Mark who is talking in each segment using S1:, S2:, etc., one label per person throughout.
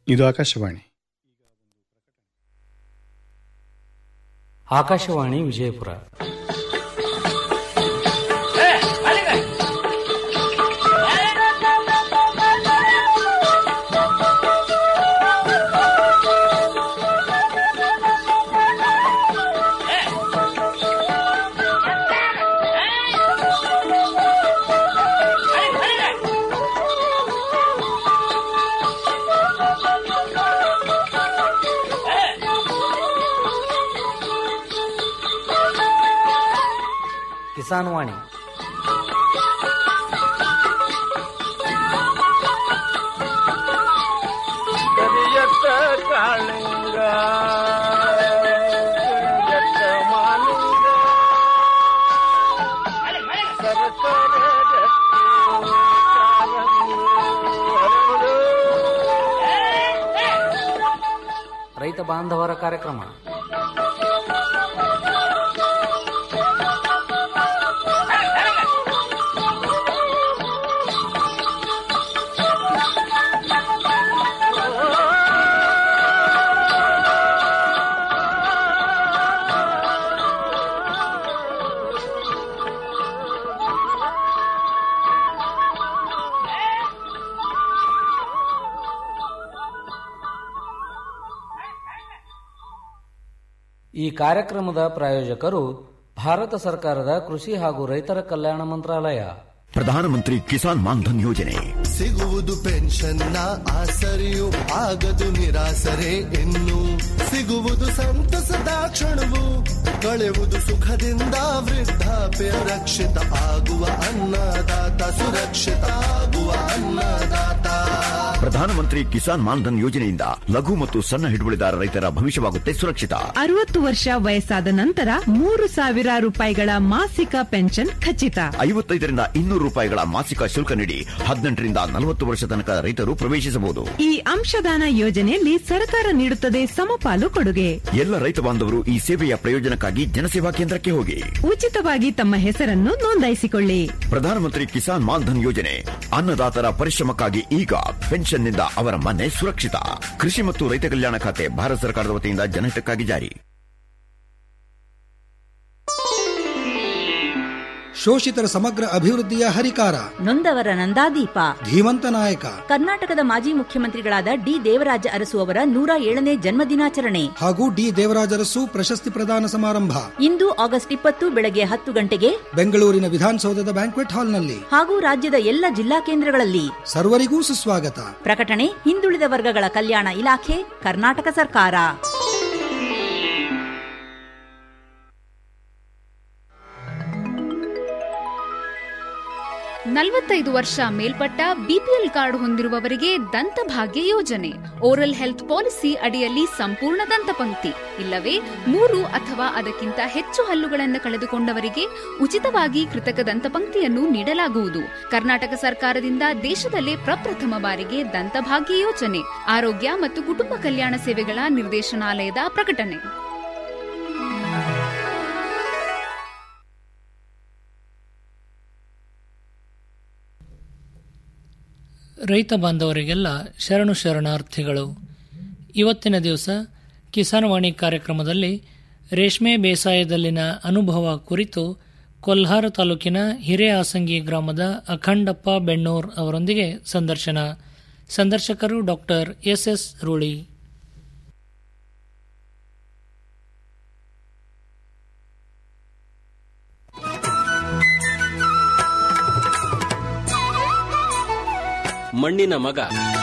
S1: ಇದು ಆಕಾಶವಾಣಿ
S2: ಆಕಾಶವಾಣಿ ವಿಜಯಪುರ ಕಿಸಾನ್ ವಾಣಿ
S3: ಕರಿಯತ್ತ ಕಾಳಿಂಗ ಕರಿಯತ್ತ ಮಾಲಿಂಗ ಸರಸರ ಗಟ್ಟಿ ಕಾಲಂಗಿ ಹರಡು.
S2: ರೈತ ಬಾಂಧವರ ಕಾರ್ಯಕ್ರಮ ಈ ಕಾರ್ಯಕ್ರಮದ ಪ್ರಾಯೋಜಕರು ಭಾರತ ಸರ್ಕಾರದ ಕೃಷಿ ಹಾಗೂ ರೈತರ ಕಲ್ಯಾಣ ಮಂತ್ರಾಲಯ
S4: ಪ್ರಧಾನಮಂತ್ರಿ ಕಿಸಾನ್ ಮಾನ್ಧನ್ ಯೋಜನೆ
S5: ಸಿಗುವುದು ಪೆನ್ಷನ್ನ ಆಸರೆಯು ಆಗದು ನಿರಾಸರೆ ಇನ್ನು ಸಿಗುವುದು ಸಂತಸದ ಕ್ಷಣವು ಕಳೆಯುವುದು ಸುಖದಿಂದ ವೃದ್ಧಾಪ್ಯ ರಕ್ಷಿತ ಆಗುವ ಅನ್ನದಾತ ಸುರಕ್ಷಿತ ಆಗುವ ಅನ್ನದಾತ
S4: ಪ್ರಧಾನಮಂತ್ರಿ ಕಿಸಾನ್ ಮಾನ್ಧನ್ ಯೋಜನೆಯಿಂದ ಲಘು ಮತ್ತು ಸಣ್ಣ ಹಿಡುವಳಿದಾರ ರೈತರ ಭವಿಷ್ಯವಾಗುತ್ತೆ ಸುರಕ್ಷಿತ
S6: ಅರವತ್ತು ವರ್ಷ ವಯಸ್ಸಾದ ನಂತರ ಮೂರು ಸಾವಿರ ರೂಪಾಯಿಗಳ ಮಾಸಿಕ ಪೆನ್ಷನ್ ಖಚಿತ
S4: ಐವತ್ತೈದರಿಂದ ಇನ್ನೂರು ರೂಪಾಯಿಗಳ ಮಾಸಿಕ ಶುಲ್ಕ ನೀಡಿ ಹದಿನೆಂಟರಿಂದ ನಲವತ್ತು ವರ್ಷ ತನಕ ರೈತರು ಪ್ರವೇಶಿಸಬಹುದು
S6: ಈ ಅಂಶದಾನ ಯೋಜನೆಯಲ್ಲಿ ಸರ್ಕಾರ ನೀಡುತ್ತದೆ ಸಮಪಾಲು ಕೊಡುಗೆ
S4: ಎಲ್ಲ ರೈತ ಬಾಂಧವರು ಈ ಸೇವೆಯ ಪ್ರಯೋಜನಕ್ಕಾಗಿ ಜನಸೇವಾ ಕೇಂದ್ರಕ್ಕೆ ಹೋಗಿ
S6: ಉಚಿತವಾಗಿ ತಮ್ಮ ಹೆಸರನ್ನು ನೋಂದಾಯಿಸಿಕೊಳ್ಳಿ
S4: ಪ್ರಧಾನಮಂತ್ರಿ ಕಿಸಾನ್ ಮಾನ್ಧನ್ ಯೋಜನೆ ಅನ್ನದಾತರ ಪರಿಶ್ರಮಕ್ಕಾಗಿ ಈಗ ಪೆನ್ಷನ್ನಿಂದ ಅವರ ಮನೆ ಸುರಕ್ಷಿತ ಕೃಷಿ ಮತ್ತು ರೈತ ಕಲ್ಯಾಣ ಖಾತೆ ಭಾರತ ಸರ್ಕಾರದ ವತಿಯಿಂದ ಜನಹಿತಕ್ಕಾಗಿ ಜಾರಿ
S7: ಶೋಷಿತರ ಸಮಗ್ರ ಅಭಿವೃದ್ಧಿಯ ಹರಿಕಾರ
S8: ನೊಂದವರ ನಂದಾದೀಪ
S7: ಧೀಮಂತ ನಾಯಕ
S8: ಕರ್ನಾಟಕದ ಮಾಜಿ ಮುಖ್ಯಮಂತ್ರಿಗಳಾದ ಡಿ ದೇವರಾಜ ಅರಸು ಅವರ ನೂರ ಏಳನೇ ಜನ್ಮದಿನಾಚರಣೆ
S7: ಹಾಗೂ ಡಿ ದೇವರಾಜರಸು ಪ್ರಶಸ್ತಿ ಪ್ರದಾನ ಸಮಾರಂಭ
S8: ಇಂದು ಆಗಸ್ಟ್ ಇಪ್ಪತ್ತು ಬೆಳಗ್ಗೆ ಹತ್ತು ಗಂಟೆಗೆ
S7: ಬೆಂಗಳೂರಿನ ವಿಧಾನಸೌಧದ ಬ್ಯಾಂಕ್ವೆಟ್ ಹಾಲ್ನಲ್ಲಿ
S8: ಹಾಗೂ ರಾಜ್ಯದ ಎಲ್ಲ ಜಿಲ್ಲಾ ಕೇಂದ್ರಗಳಲ್ಲಿ
S7: ಸರ್ವರಿಗೂ ಸುಸ್ವಾಗತ
S8: ಪ್ರಕಟಣೆ ಹಿಂದುಳಿದ ವರ್ಗಗಳ ಕಲ್ಯಾಣ ಇಲಾಖೆ ಕರ್ನಾಟಕ ಸರ್ಕಾರ
S9: ನಲವತ್ತೈದು ವರ್ಷ ಮೇಲ್ಪಟ್ಟ ಬಿಪಿಎಲ್ ಕಾರ್ಡ್ ಹೊಂದಿರುವವರಿಗೆ ದಂತಭಾಗ್ಯ ಯೋಜನೆ ಓರಲ್ ಹೆಲ್ತ್ ಪಾಲಿಸಿ ಅಡಿಯಲ್ಲಿ ಸಂಪೂರ್ಣ ದಂತಪಂಕ್ತಿ ಇಲ್ಲವೇ ಮೂರು ಅಥವಾ ಅದಕ್ಕಿಂತ ಹೆಚ್ಚು ಹಲ್ಲುಗಳನ್ನು ಕಳೆದುಕೊಂಡವರಿಗೆ ಉಚಿತವಾಗಿ ಕೃತಕ ದಂತಪಂಕ್ತಿಯನ್ನು ನೀಡಲಾಗುವುದು ಕರ್ನಾಟಕ ಸರ್ಕಾರದಿಂದ ದೇಶದಲ್ಲೇ ಪ್ರಪ್ರಥಮ ಬಾರಿಗೆ ದಂತಭಾಗ್ಯ ಯೋಜನೆ ಆರೋಗ್ಯ ಮತ್ತು ಕುಟುಂಬ ಕಲ್ಯಾಣ ಸೇವೆಗಳ ನಿರ್ದೇಶನಾಲಯದ ಪ್ರಕಟಣೆ
S10: ರೈತ ಬಾಂಧವರಿಗೆಲ್ಲ ಶರಣು ಶರಣಾರ್ಥಿಗಳು ಇವತ್ತಿನ ದಿವಸ ಕಿಸಾನ್ವಾಣಿ ಕಾರ್ಯಕ್ರಮದಲ್ಲಿ ರೇಷ್ಮೆ ಬೇಸಾಯದಲ್ಲಿನ ಅನುಭವ ಕುರಿತು ಕೊಲ್ಹಾರ ತಾಲೂಕಿನ ಹಿರೇಆಸಂಗಿ ಗ್ರಾಮದ ಅಖಂಡಪ್ಪ ಬೆಣ್ಣೂರ್ ಅವರೊಂದಿಗೆ ಸಂದರ್ಶನ ಸಂದರ್ಶಕರು ಡಾಕ್ಟರ್ ಎಸ್ ಎಸ್ ರೂಳಿ
S11: ಮಣ್ಣಿನ ಮಗ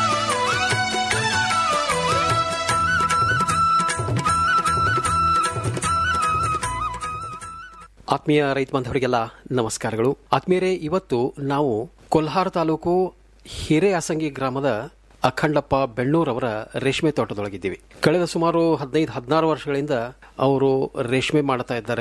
S11: ಆತ್ಮೀಯ ರೈತ ಬಾಂಧವರಿಗೆಲ್ಲ ನಮಸ್ಕಾರಗಳು ಆತ್ಮೀಯರೇ ಇವತ್ತು ನಾವು ಕೊಲ್ಹಾರ ತಾಲೂಕು ಹಿರೇಅಸಂಗಿ ಗ್ರಾಮದ ಅಖಂಡಪ್ಪ ಬೆಳ್ಳೂರ್ ಅವರ ರೇಷ್ಮೆ ತೋಟದೊಳಗಿದ್ದೀವಿ ಕಳೆದ ಸುಮಾರು ಹದಿನೈದು ಹದಿನಾರು ವರ್ಷಗಳಿಂದ ಅವರು ರೇಷ್ಮೆ ಮಾಡ್ತಾ ಇದ್ದಾರೆ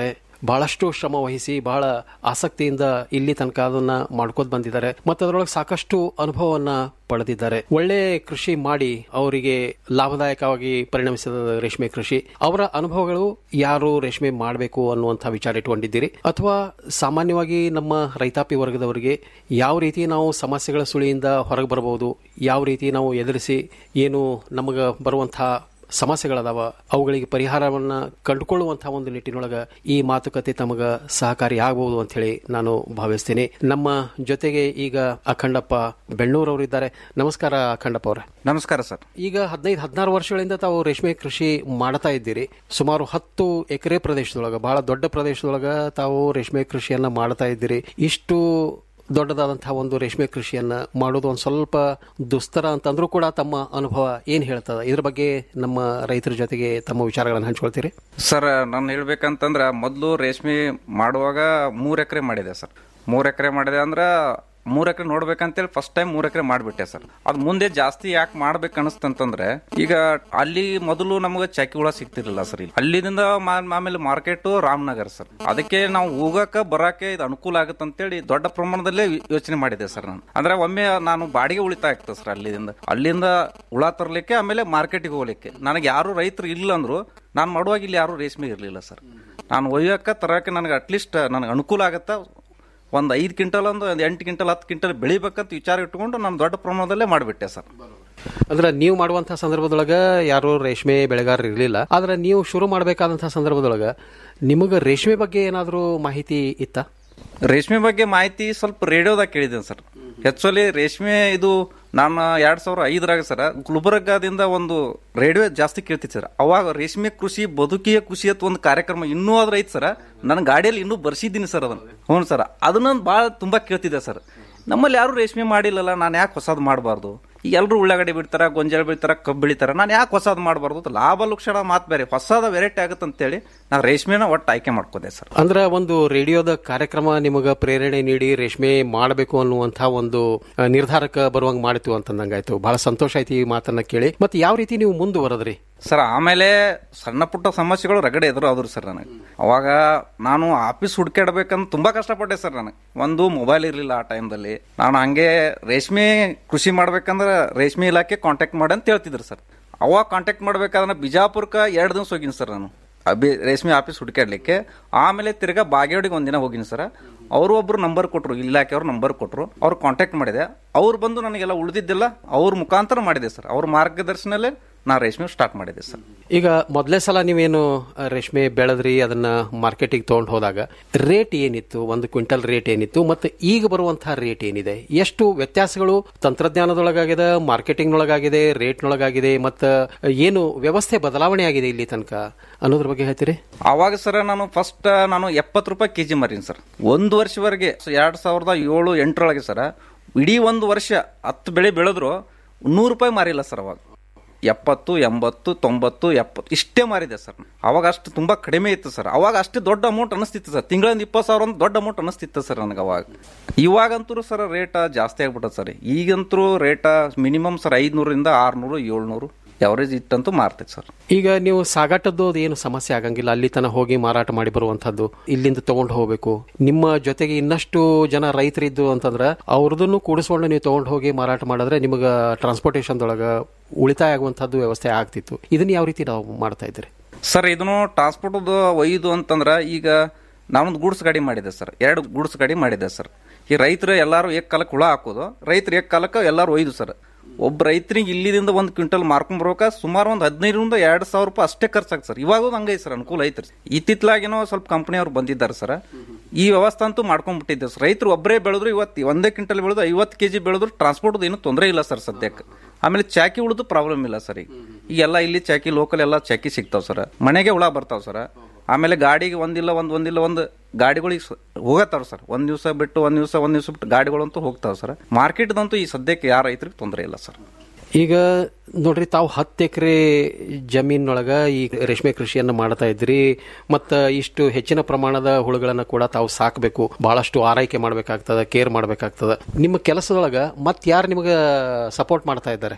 S11: ಬಹಳಷ್ಟು ಶ್ರಮ ವಹಿಸಿ ಬಹಳ ಆಸಕ್ತಿಯಿಂದ ಇಲ್ಲಿ ತನಕ ಅದನ್ನ ಮಾಡ್ಕೋತ ಬಂದಿದ್ದಾರೆ ಮತ್ತು ಅದರೊಳಗೆ ಸಾಕಷ್ಟು ಅನುಭವವನ್ನ ಪಡೆದಿದ್ದಾರೆ ಒಳ್ಳೆ ಕೃಷಿ ಮಾಡಿ ಅವರಿಗೆ ಲಾಭದಾಯಕವಾಗಿ ಪರಿಣಮಿಸಿದ ರೇಷ್ಮೆ ಕೃಷಿ ಅವರ ಅನುಭವಗಳು ಯಾರು ರೇಷ್ಮೆ ಮಾಡಬೇಕು ಅನ್ನುವಂಥ ವಿಚಾರ ಇಟ್ಕೊಂಡಿದ್ದೀರಿ ಅಥವಾ ಸಾಮಾನ್ಯವಾಗಿ ನಮ್ಮ ರೈತಾಪಿ ವರ್ಗದವರಿಗೆ ಯಾವ ರೀತಿ ನಾವು ಸಮಸ್ಯೆಗಳ ಸುಳಿಯಿಂದ ಹೊರಗೆ ಬರಬಹುದು ಯಾವ ರೀತಿ ನಾವು ಎದುರಿಸಿ ಏನು ನಮಗೆ ಬರುವಂತಹ ಸಮಸ್ಯೆಗಳದಾವ ಅವುಗಳಿಗೆ ಪರಿಹಾರವನ್ನ ಕಂಡುಕೊಳ್ಳುವಂತಹ ಒಂದು ನಿಟ್ಟಿನೊಳಗ ಈ ಮಾತುಕತೆ ತಮಗ ಸಹಕಾರಿ ಆಗಬಹುದು ಅಂತ ಹೇಳಿ ನಾನು ಭಾವಿಸ್ತೀನಿ ನಮ್ಮ ಜೊತೆಗೆ ಈಗ ಅಖಂಡಪ್ಪ ಬೆಳ್ಳೂರವರಿದ್ದಾರೆ ನಮಸ್ಕಾರ ಅಖಂಡಪ್ಪ ಅವರೇ
S1: ನಮಸ್ಕಾರ ಸರ್
S11: ಈಗ ಹದಿನೈದು ಹದಿನಾರು ವರ್ಷಗಳಿಂದ ತಾವು ರೇಷ್ಮೆ ಕೃಷಿ ಮಾಡ್ತಾ ಇದ್ದೀರಿ ಸುಮಾರು ಹತ್ತು ಎಕರೆ ಪ್ರದೇಶದೊಳಗ ಬಹಳ ದೊಡ್ಡ ಪ್ರದೇಶದೊಳಗ ತಾವು ರೇಷ್ಮೆ ಕೃಷಿಯನ್ನ ಮಾಡ್ತಾ ಇದ್ದೀರಿ ಇಷ್ಟು ದೊಡ್ಡದಾದಂತಹ ಒಂದು ರೇಷ್ಮೆ ಕೃಷಿಯನ್ನ ಮಾಡೋದು ಒಂದು ಸ್ವಲ್ಪ ದುಸ್ತರ ಅಂತಂದ್ರೂ ಕೂಡ ತಮ್ಮ ಅನುಭವ ಏನ್ ಹೇಳ್ತದ ಇದ್ರ ಬಗ್ಗೆ ನಮ್ಮ ರೈತರ ಜೊತೆಗೆ ತಮ್ಮ ವಿಚಾರಗಳನ್ನು ಹಂಚ್ಕೊಳ್ತೀರಿ
S1: ಸರ್ ನಾನು ಹೇಳ್ಬೇಕಂತಂದ್ರ ಮೊದಲು ರೇಷ್ಮೆ ಮಾಡುವಾಗ ಮೂರ್ ಎಕರೆ ಮಾಡಿದೆ ಸರ್ ಮೂರ್ ಎಕರೆ ಮಾಡಿದೆ ಅಂದ್ರ ಮೂರ್ ಎಕರೆ ನೋಡ್ಬೇಕಂತೇಳಿ ಫಸ್ಟ್ ಟೈಮ್ ಮೂರ್ ಎಕರೆ ಮಾಡ್ಬಿಟ್ಟೆ ಸರ್ ಅದ್ ಮುಂದೆ ಜಾಸ್ತಿ ಯಾಕೆ ಮಾಡ್ಬೇಕು ಅನಿಸ್ತಂತಂದ್ರೆ ಈಗ ಅಲ್ಲಿ ಮೊದಲು ನಮಗೆ ಚಕ್ಕಿ ಹುಳ ಸಿಗ್ತಿರ್ಲಿಲ್ಲ ಸರ್ ಇಲ್ಲಿ ಅಲ್ಲಿಂದ ಮಾ- ಆಮೇಲೆ ಮಾರ್ಕೆಟ್ ರಾಮನಗರ್ ಸರ್ ಅದಕ್ಕೆ ನಾವು ಹೋಗಕ ಬರಾಕೆ ಇದು ಅನುಕೂಲ ಆಗುತ್ತೆ ಅಂತೇಳಿ ದೊಡ್ಡ ಪ್ರಮಾಣದಲ್ಲೇ ಯೋಚನೆ ಮಾಡಿದೆ ಸರ್ ನಾನು ಅಂದ್ರೆ ಒಮ್ಮೆ ನಾನು ಬಾಡಿಗೆ ಉಳಿತಾಯ ಆಗ್ತದೆ ಸರ್ ಅಲ್ಲಿಂದ ಅಲ್ಲಿಂದ ಹುಳ ತರ್ಲಿಕ್ಕೆ ಆಮೇಲೆ ಮಾರ್ಕೆಟಿಗೆ ಹೋಗ್ಲಿಕ್ಕೆ ನನಗೆ ಯಾರು ರೈತರು ಇಲ್ಲ ಅಂದ್ರು ನಾನು ಮಾಡುವಾಗ ಇಲ್ಲಿ ಯಾರು ರೇಷ್ಮೆ ಇರಲಿಲ್ಲ ಸರ್ ನಾನು ಒಯ್ಯಕ್ಕ ತರಕ್ಕೆ ನನಗೆ ಅಟ್ಲೀಸ್ಟ್ ನನಗೆ ಅನುಕೂಲ ಆಗತ್ತಾ ಒಂದು ಐದು ಕ್ವಿಂಟಲ್ ಒಂದು ಒಂದು ಎಂಟು ಕ್ವಿಂಟಲ್ ಹತ್ತು ಕ್ವಿಂಟಲ್ ಬೆಳಿಬೇಕಂತ ವಿಚಾರ ಇಟ್ಕೊಂಡು ನಾನು ದೊಡ್ಡ ಪ್ರಮಾಣದಲ್ಲೇ ಮಾಡಿಬಿಟ್ಟೆ ಸರ್
S11: ಅಂದ್ರೆ ನೀವು ಮಾಡುವಂತಹ ಸಂದರ್ಭದೊಳಗ ಯಾರು ರೇಷ್ಮೆ ಬೆಳೆಗಾರರು ಇರಲಿಲ್ಲ ಆದ್ರೆ ನೀವು ಶುರು ಮಾಡಬೇಕಾದಂತಹ ಸಂದರ್ಭದೊಳಗ ನಿಮಗೆ ರೇಷ್ಮೆ ಬಗ್ಗೆ ಏನಾದರೂ ಮಾಹಿತಿ ಇತ್ತಾ
S1: ರೇಷ್ಮೆ ಬಗ್ಗೆ ಮಾಹಿತಿ ಸ್ವಲ್ಪ ರೇಡಿಯೋದಾಗ ಕೇಳಿದ್ದೇನೆ ಸರ್ ಆಕ್ಚುಲಿ ರೇಷ್ಮೆ ಇದು ನಾನು ಎರಡ್ ಸಾವಿರ ಐದರಾಗ ಸರ್ ಗುಲ್ಬರ್ಗಾದಿಂದ ಒಂದು ರೇಡಿಯೋ ಜಾಸ್ತಿ ಕೇಳ್ತಿತ್ತು ಸರ್ ಅವಾಗ ರೇಷ್ಮೆ ಕೃಷಿ ಬದುಕಿಯ ಕೃಷಿ ಅಂತ ಒಂದು ಕಾರ್ಯಕ್ರಮ ಇನ್ನೂ ಆದ್ರೆ ಐತೆ ಸರ್ ನನ್ನ ಗಾಡಿಯಲ್ಲಿ ಇನ್ನೂ ಬರ್ಸಿದ್ದೀನಿ ಸರ್ ಅದನ್ನ ಹ್ಞೂ ಸರ್ ಅದನ್ನ ಭಾಳ ತುಂಬಾ ಕೇಳ್ತಿದ್ದೆ ಸರ್ ನಮ್ಮಲ್ಲಿ ಯಾರು ರೇಷ್ಮೆ ಮಾಡಿಲ್ಲಲ್ಲ ನಾನು ಯಾಕೆ ಹೊಸದು ಮಾಡಬಾರ್ದು ಈಗ ಎಲ್ಲರೂ ಉಳ್ಳಾಗಡ್ಡಿ ಬಿಡ್ತಾರ ಗೊಂಜಾಳ ಬೆಳಿತಾರ ಕಬ್ಬು ಬೆಳಿತಾರ ನಾನು ಯಾಕೆ ಹೊಸದು ಮಾಡಬಾರ್ದು ಲಾಭ ಲಕ್ಷಣ ಮಾತು ಬೇರೆ ಹೊಸದ ವೆರೈಟಿ ಆಗುತ್ತೆ ಅಂತೇಳಿ ನಾನು ರೇಷ್ಮೆನ ಒಟ್ಟು ಆಯ್ಕೆ ಮಾಡ್ಕೋದೆ ಸರ್
S11: ಅಂದ್ರೆ ಒಂದು ರೇಡಿಯೋದ ಕಾರ್ಯಕ್ರಮ ನಿಮಗ ಪ್ರೇರಣೆ ನೀಡಿ ರೇಷ್ಮೆ ಮಾಡಬೇಕು ಅನ್ನುವಂತಹ ಒಂದು ಆ, ನಿರ್ಧಾರಕ್ಕೆ ಬರುವಂಗ ಮಾಡಿತು ಅಂತಂದಂಗಾಯ್ತು ಬಹಳ ಸಂತೋಷ ಆಯ್ತು ಈ ಮಾತನ್ನ ಕೇಳಿ ಮತ್ತೆ ಯಾವ ರೀತಿ ನೀವು ಮುಂದುವರೆದ್ರಿ
S1: ಸರ್ ಆಮೇಲೆ ಸಣ್ಣ ಪುಟ್ಟ ಸಮಸ್ಯೆಗಳು ರಗಡೆ ಎದುರು ಆದ್ರು ಸರ್ ನನಗೆ ಅವಾಗ ನಾನು ಆಫೀಸ್ ಹುಡ್ಕಾಡ್ಬೇಕಂತ ತುಂಬಾ ಕಷ್ಟಪಟ್ಟೆ ಸರ್ ನನಗೆ ಒಂದು ಮೊಬೈಲ್ ಇರಲಿಲ್ಲ ಆ ಟೈಮ್ದಲ್ಲಿ ನಾನು ಹಂಗೆ ರೇಷ್ಮೆ ಕೃಷಿ ಮಾಡ್ಬೇಕಂದ್ರೆ ರೇಷ್ಮೆ ಇಲಾಖೆ ಕಾಂಟ್ಯಾಕ್ಟ್ ಮಾಡಿ ಅಂತ ಹೇಳ್ತಿದ್ರು ಸರ್ ಅವಾಗ ಕಾಂಟ್ಯಾಕ್ಟ್ ಮಾಡ್ಬೇಕಾದ್ರೆ ಬಿಜಾಪುರಕ್ಕೆ ಎರಡು ದಿವಸ ಹೋಗಿನಿ ಸರ್ ನಾನು ಅಭಿ ರೇಷ್ಮೆ ಆಫೀಸ್ ಹುಡುಕಾಡ್ಲಿಕ್ಕೆ ಆಮೇಲೆ ತಿರ್ಗಾ ಬಾಗೇವಾಡಿಗೆ ಒಂದಿನ ಹೋಗಿನಿ ಸರ್ ಅವರು ಒಬ್ರು ನಂಬರ್ ಕೊಟ್ರು ಇಲಾಖೆಯವ್ರು ನಂಬರ್ ಕೊಟ್ರು ಅವ್ರು ಕಾಂಟ್ಯಾಕ್ಟ್ ಮಾಡಿದೆ ಅವ್ರು ಬಂದು ನನಗೆಲ್ಲ ಉಳಿದಿದ್ದಿಲ್ಲ ಅವ್ರ ಮುಖಾಂತರ ಮಾಡಿದೆ ಸರ್ ಅವ್ರ ಮಾರ್ಗದರ್ಶನಲ್ಲೇ ನಾ ರೇಷ್ಮೆ ಸ್ಟಾರ್ಟ್ ಮಾಡಿದೆ ಸರ್
S11: ಈಗ ಮೊದಲೇ ಸಲ ನೀವೇನು ಆ, ರೇಷ್ಮೆ ಬೆಳೆದ್ರಿ ಅದನ್ನ ಮಾರ್ಕೆಟಿಗೆ ತಗೊಂಡು ಹೋದಾಗ ರೇಟ್ ಏನಿತ್ತು ಒಂದು ಕ್ವಿಂಟಲ್ ರೇಟ್ ಏನಿತ್ತು ಮತ್ತೆ ಈಗ ಬರುವಂತಹ ರೇಟ್ ಏನಿದೆ ಎಷ್ಟು ವ್ಯತ್ಯಾಸಗಳು ತಂತ್ರಜ್ಞಾನದೊಳಗಾಗಿದೆ ಮಾರ್ಕೆಟಿಂಗ್ನೊಳಗಾಗಿದೆ ರೇಟ್ನೊಳಗಾಗಿದೆ ಮತ್ತು ಏನು ವ್ಯವಸ್ಥೆ ಬದಲಾವಣೆ ಆಗಿದೆ ಇಲ್ಲಿ ತನಕ ಅನ್ನೋದ್ರ ಬಗ್ಗೆ ಹೇಳ್ತೀರಿ
S1: ಅವಾಗ ಸರ್ ನಾನು ಫಸ್ಟ್ ನಾನು ಎಪ್ಪತ್ತು ರೂಪಾಯಿ ಕೆಜಿ ಮಾರೀನಿ ಸರ್ ಒಂದು ವರ್ಷವರೆಗೆ ಎರಡ್ ಸಾವಿರದ ಏಳು ಎಂಟರೊಳಗೆ ಸರ್ ಇಡೀ ಒಂದು ವರ್ಷ ಹತ್ತು ಬೆಳೆ ಬೆಳೆದ್ರು ನೂರು ರೂಪಾಯಿ ಮಾರಿಲ್ಲ ಸರ್ ಅವಾಗ ಎಪ್ಪತ್ತು ಎಂಬತ್ತು ತೊಂಬತ್ತು ಎಪ್ಪತ್ತು ಇಷ್ಟೇ ಮಾರಿದೆ ಸರ್ ಅವಾಗ ಅಷ್ಟು ತುಂಬಾ ಕಡಿಮೆ ಇತ್ತು ಸರ್ ಅವಾಗ ಅಷ್ಟೇ ದೊಡ್ಡ ಅಮೌಂಟ್ ಅನಿಸ್ತಿತ್ತು ಸರ್ ತಿಂಗಳಿಂದ ಇಪ್ಪತ್ತು ಸಾವಿರ ಒಂದು ದೊಡ್ಡ ಅಮೌಂಟ್ ಅನಿಸ್ತಿತ್ತು ಸರ್ ನನಗೆ ಅವಾಗ ಇವಾಗಂತೂ ಸರ್ ರೇಟ್ ಜಾಸ್ತಿ ಆಗ್ಬಿಟ್ಟದ ಸರ್ ಈಗಂತೂ ರೇಟ ಮಿನಿಮಮ್ ಸರ್ ಐದ್ನೂರಿಂದ ಆರ್ನೂರು ಏಳ್ನೂರು ಎವರೇಜ್ ಇಟ್ಟಂತೂ ಮಾರ್ತೈತೆ ಸರ್
S11: ಈಗ ನೀವು ಸಾಗಾಟದ್ದು ಅದು ಏನು ಸಮಸ್ಯೆ ಆಗಂಗಿಲ್ಲ ಅಲ್ಲಿ ತನ ಹೋಗಿ ಮಾರಾಟ ಮಾಡಿ ಬರುವಂತದ್ದು ಇಲ್ಲಿಂದ ತಗೊಂಡು ಹೋಗ್ಬೇಕು ನಿಮ್ಮ ಜೊತೆಗೆ ಇನ್ನಷ್ಟು ಜನ ರೈತರಿದ್ದು ಅಂತಂದ್ರೆ ಅವ್ರದನ್ನು ಕೂಡಿಸ್ಕೊಂಡು ನೀವು ತಗೊಂಡು ಹೋಗಿ ಮಾರಾಟ ಮಾಡಿದ್ರೆ ನಿಮಗೆ ಟ್ರಾನ್ಸ್ಪೋರ್ಟೇಷನ್ದೊಳಗ ಉಳಿತಾಯ ಆಗುವಂತದ್ದು ವ್ಯವಸ್ಥೆ ಆಗ್ತಿತ್ತು ಇದನ್ನ ಯಾವ ರೀತಿ ನಾವು ಮಾಡ್ತಾ ಇದ್ರಿ
S1: ಸರ್ ಇದನ್ನು ಟ್ರಾನ್ಸ್ಪೋರ್ಟ್ ಒಯ್ದು ಅಂತಂದ್ರ ಈಗ ನಾನೊಂದು ಗೂಡ್ಸ್ ಗಾಡಿ ಮಾಡಿದೆ ಸರ್ ಎರಡು ಗೂಡ್ಸ್ ಗಾಡಿ ಮಾಡಿದೆ ಸರ್ ಈ ರೈತರು ಎಲ್ಲಾರು ಏಕ್ ಕಾಲಕ್ಕೆ ಹುಳ ಹಾಕೋದು ರೈತರು ಏಕ್ ಕಾಲಕ್ಕೆ ಎಲ್ಲಾರು ಒಯ್ದು ಸರ್ ಒಬ್ಬ ರೈತರಿಗೆ ಇಲ್ಲಿದಿಂದ ಒಂದು ಕ್ವಿಂಟಲ್ ಮಾರ್ಕೊಂಡ್ ಬರ್ಬೇಕಾ ಸುಮಾರು ಒಂದು ಹದಿನೈದರಿಂದ ಎರಡು ಸಾವಿರ ರೂಪಾಯಿ ಅಷ್ಟೇ ಖರ್ಚಾಗ್ತದೆ ಸರ್ ಇವಾಗ ಹಂಗೈತೆ ಸರ್ ಅನುಕೂಲ ಐತ್ರಿ ಇತ್ತಿತ್ಲಾಗೇನೋ ಸ್ವಲ್ಪ ಕಂಪನಿಯವ್ರು ಬಂದಿದ್ದಾರೆ ಸರ್ ಈ ವ್ಯವಸ್ಥೆ ಅಂತೂ ಮಾಡ್ಕೊಂಡ್ಬಿಟ್ಟಿದ್ದೆ ಸರ್ ರೈತರು ಒಬ್ಬರೇ ಬೆಳೆದ್ರು ಇವತ್ತು ಒಂದೇ ಕ್ವಿಂಟಲ್ ಬೆಳೆದು ಐವತ್ತು ಕೆಜಿ ಬೆಳೆದ್ರು ಟ್ರಾನ್ಸ್ಪೋರ್ಟ್ ಏನು ತೊಂದರೆ ಇಲ್ಲ ಸರ್ ಸದ್ಯಕ್ಕೆ ಆಮೇಲೆ ಚಾಕಿ ಉಳಿದು ಪ್ರಾಬ್ಲಮ್ ಇಲ್ಲ ಸರ್ ಈಗ ಈಗೆಲ್ಲ ಇಲ್ಲಿ ಚಾಕಿ ಲೋಕಲ್ ಎಲ್ಲ ಚಾಕಿ ಸಿಗ್ತಾವ್ ಸರ್ ಮನೆಗೆ ಹುಳ ಬರ್ತಾವ್ ಸರ್ ಆಮೇಲೆ ಗಾಡಿಗೆ ಒಂದಿಲ್ಲ ಒಂದ್ ಒಂದಿಲ್ಲ ಒಂದು ಗಾಡಿಗಳಿಗೆ ಸ- ಹೋಗತ್ತಾರ ಸರ್ ಒಂದ್ ದಿವಸ ಬಿಟ್ಟು ಒಂದ್ ದಿವಸ ಒಂದ್ ದಿವಸ ಬಿಟ್ಟು ಗಾಡಿಗಳಂತೂ ಹೋಗ್ತಾವ ಸರ್ ಮಾರ್ಕೆಟ್ದಂತೂ ಈ ಸದ್ಯಕ್ಕೆ ಯಾರ ರೈತರಿಗೆ ತೊಂದರೆ ಇಲ್ಲ ಸರ್
S11: ಈಗ ನೋಡ್ರಿ ತಾವು ಹತ್ತು ಎಕರೆ ಜಮೀನೊಳಗ ಈ ರೇಷ್ಮೆ ಕೃಷಿಯನ್ನ ಮಾಡ್ತಾ ಇದ್ರಿ ಮತ್ತ ಇಷ್ಟು ಹೆಚ್ಚಿನ ಪ್ರಮಾಣದ ಹುಳುಗಳನ್ನ ಕೂಡ ತಾವು ಸಾಕಬೇಕು ಬಹಳಷ್ಟು ಆರೈಕೆ ಮಾಡ್ಬೇಕಾಗ್ತದ ಕೇರ್ ಮಾಡ್ಬೇಕಾಗ್ತದ ನಿಮ್ಮ ಕೆಲಸದೊಳಗ ಮತ್ ಯಾರು ನಿಮಗೆ ಸಪೋರ್ಟ್ ಮಾಡ್ತಾ ಇದ್ದಾರೆ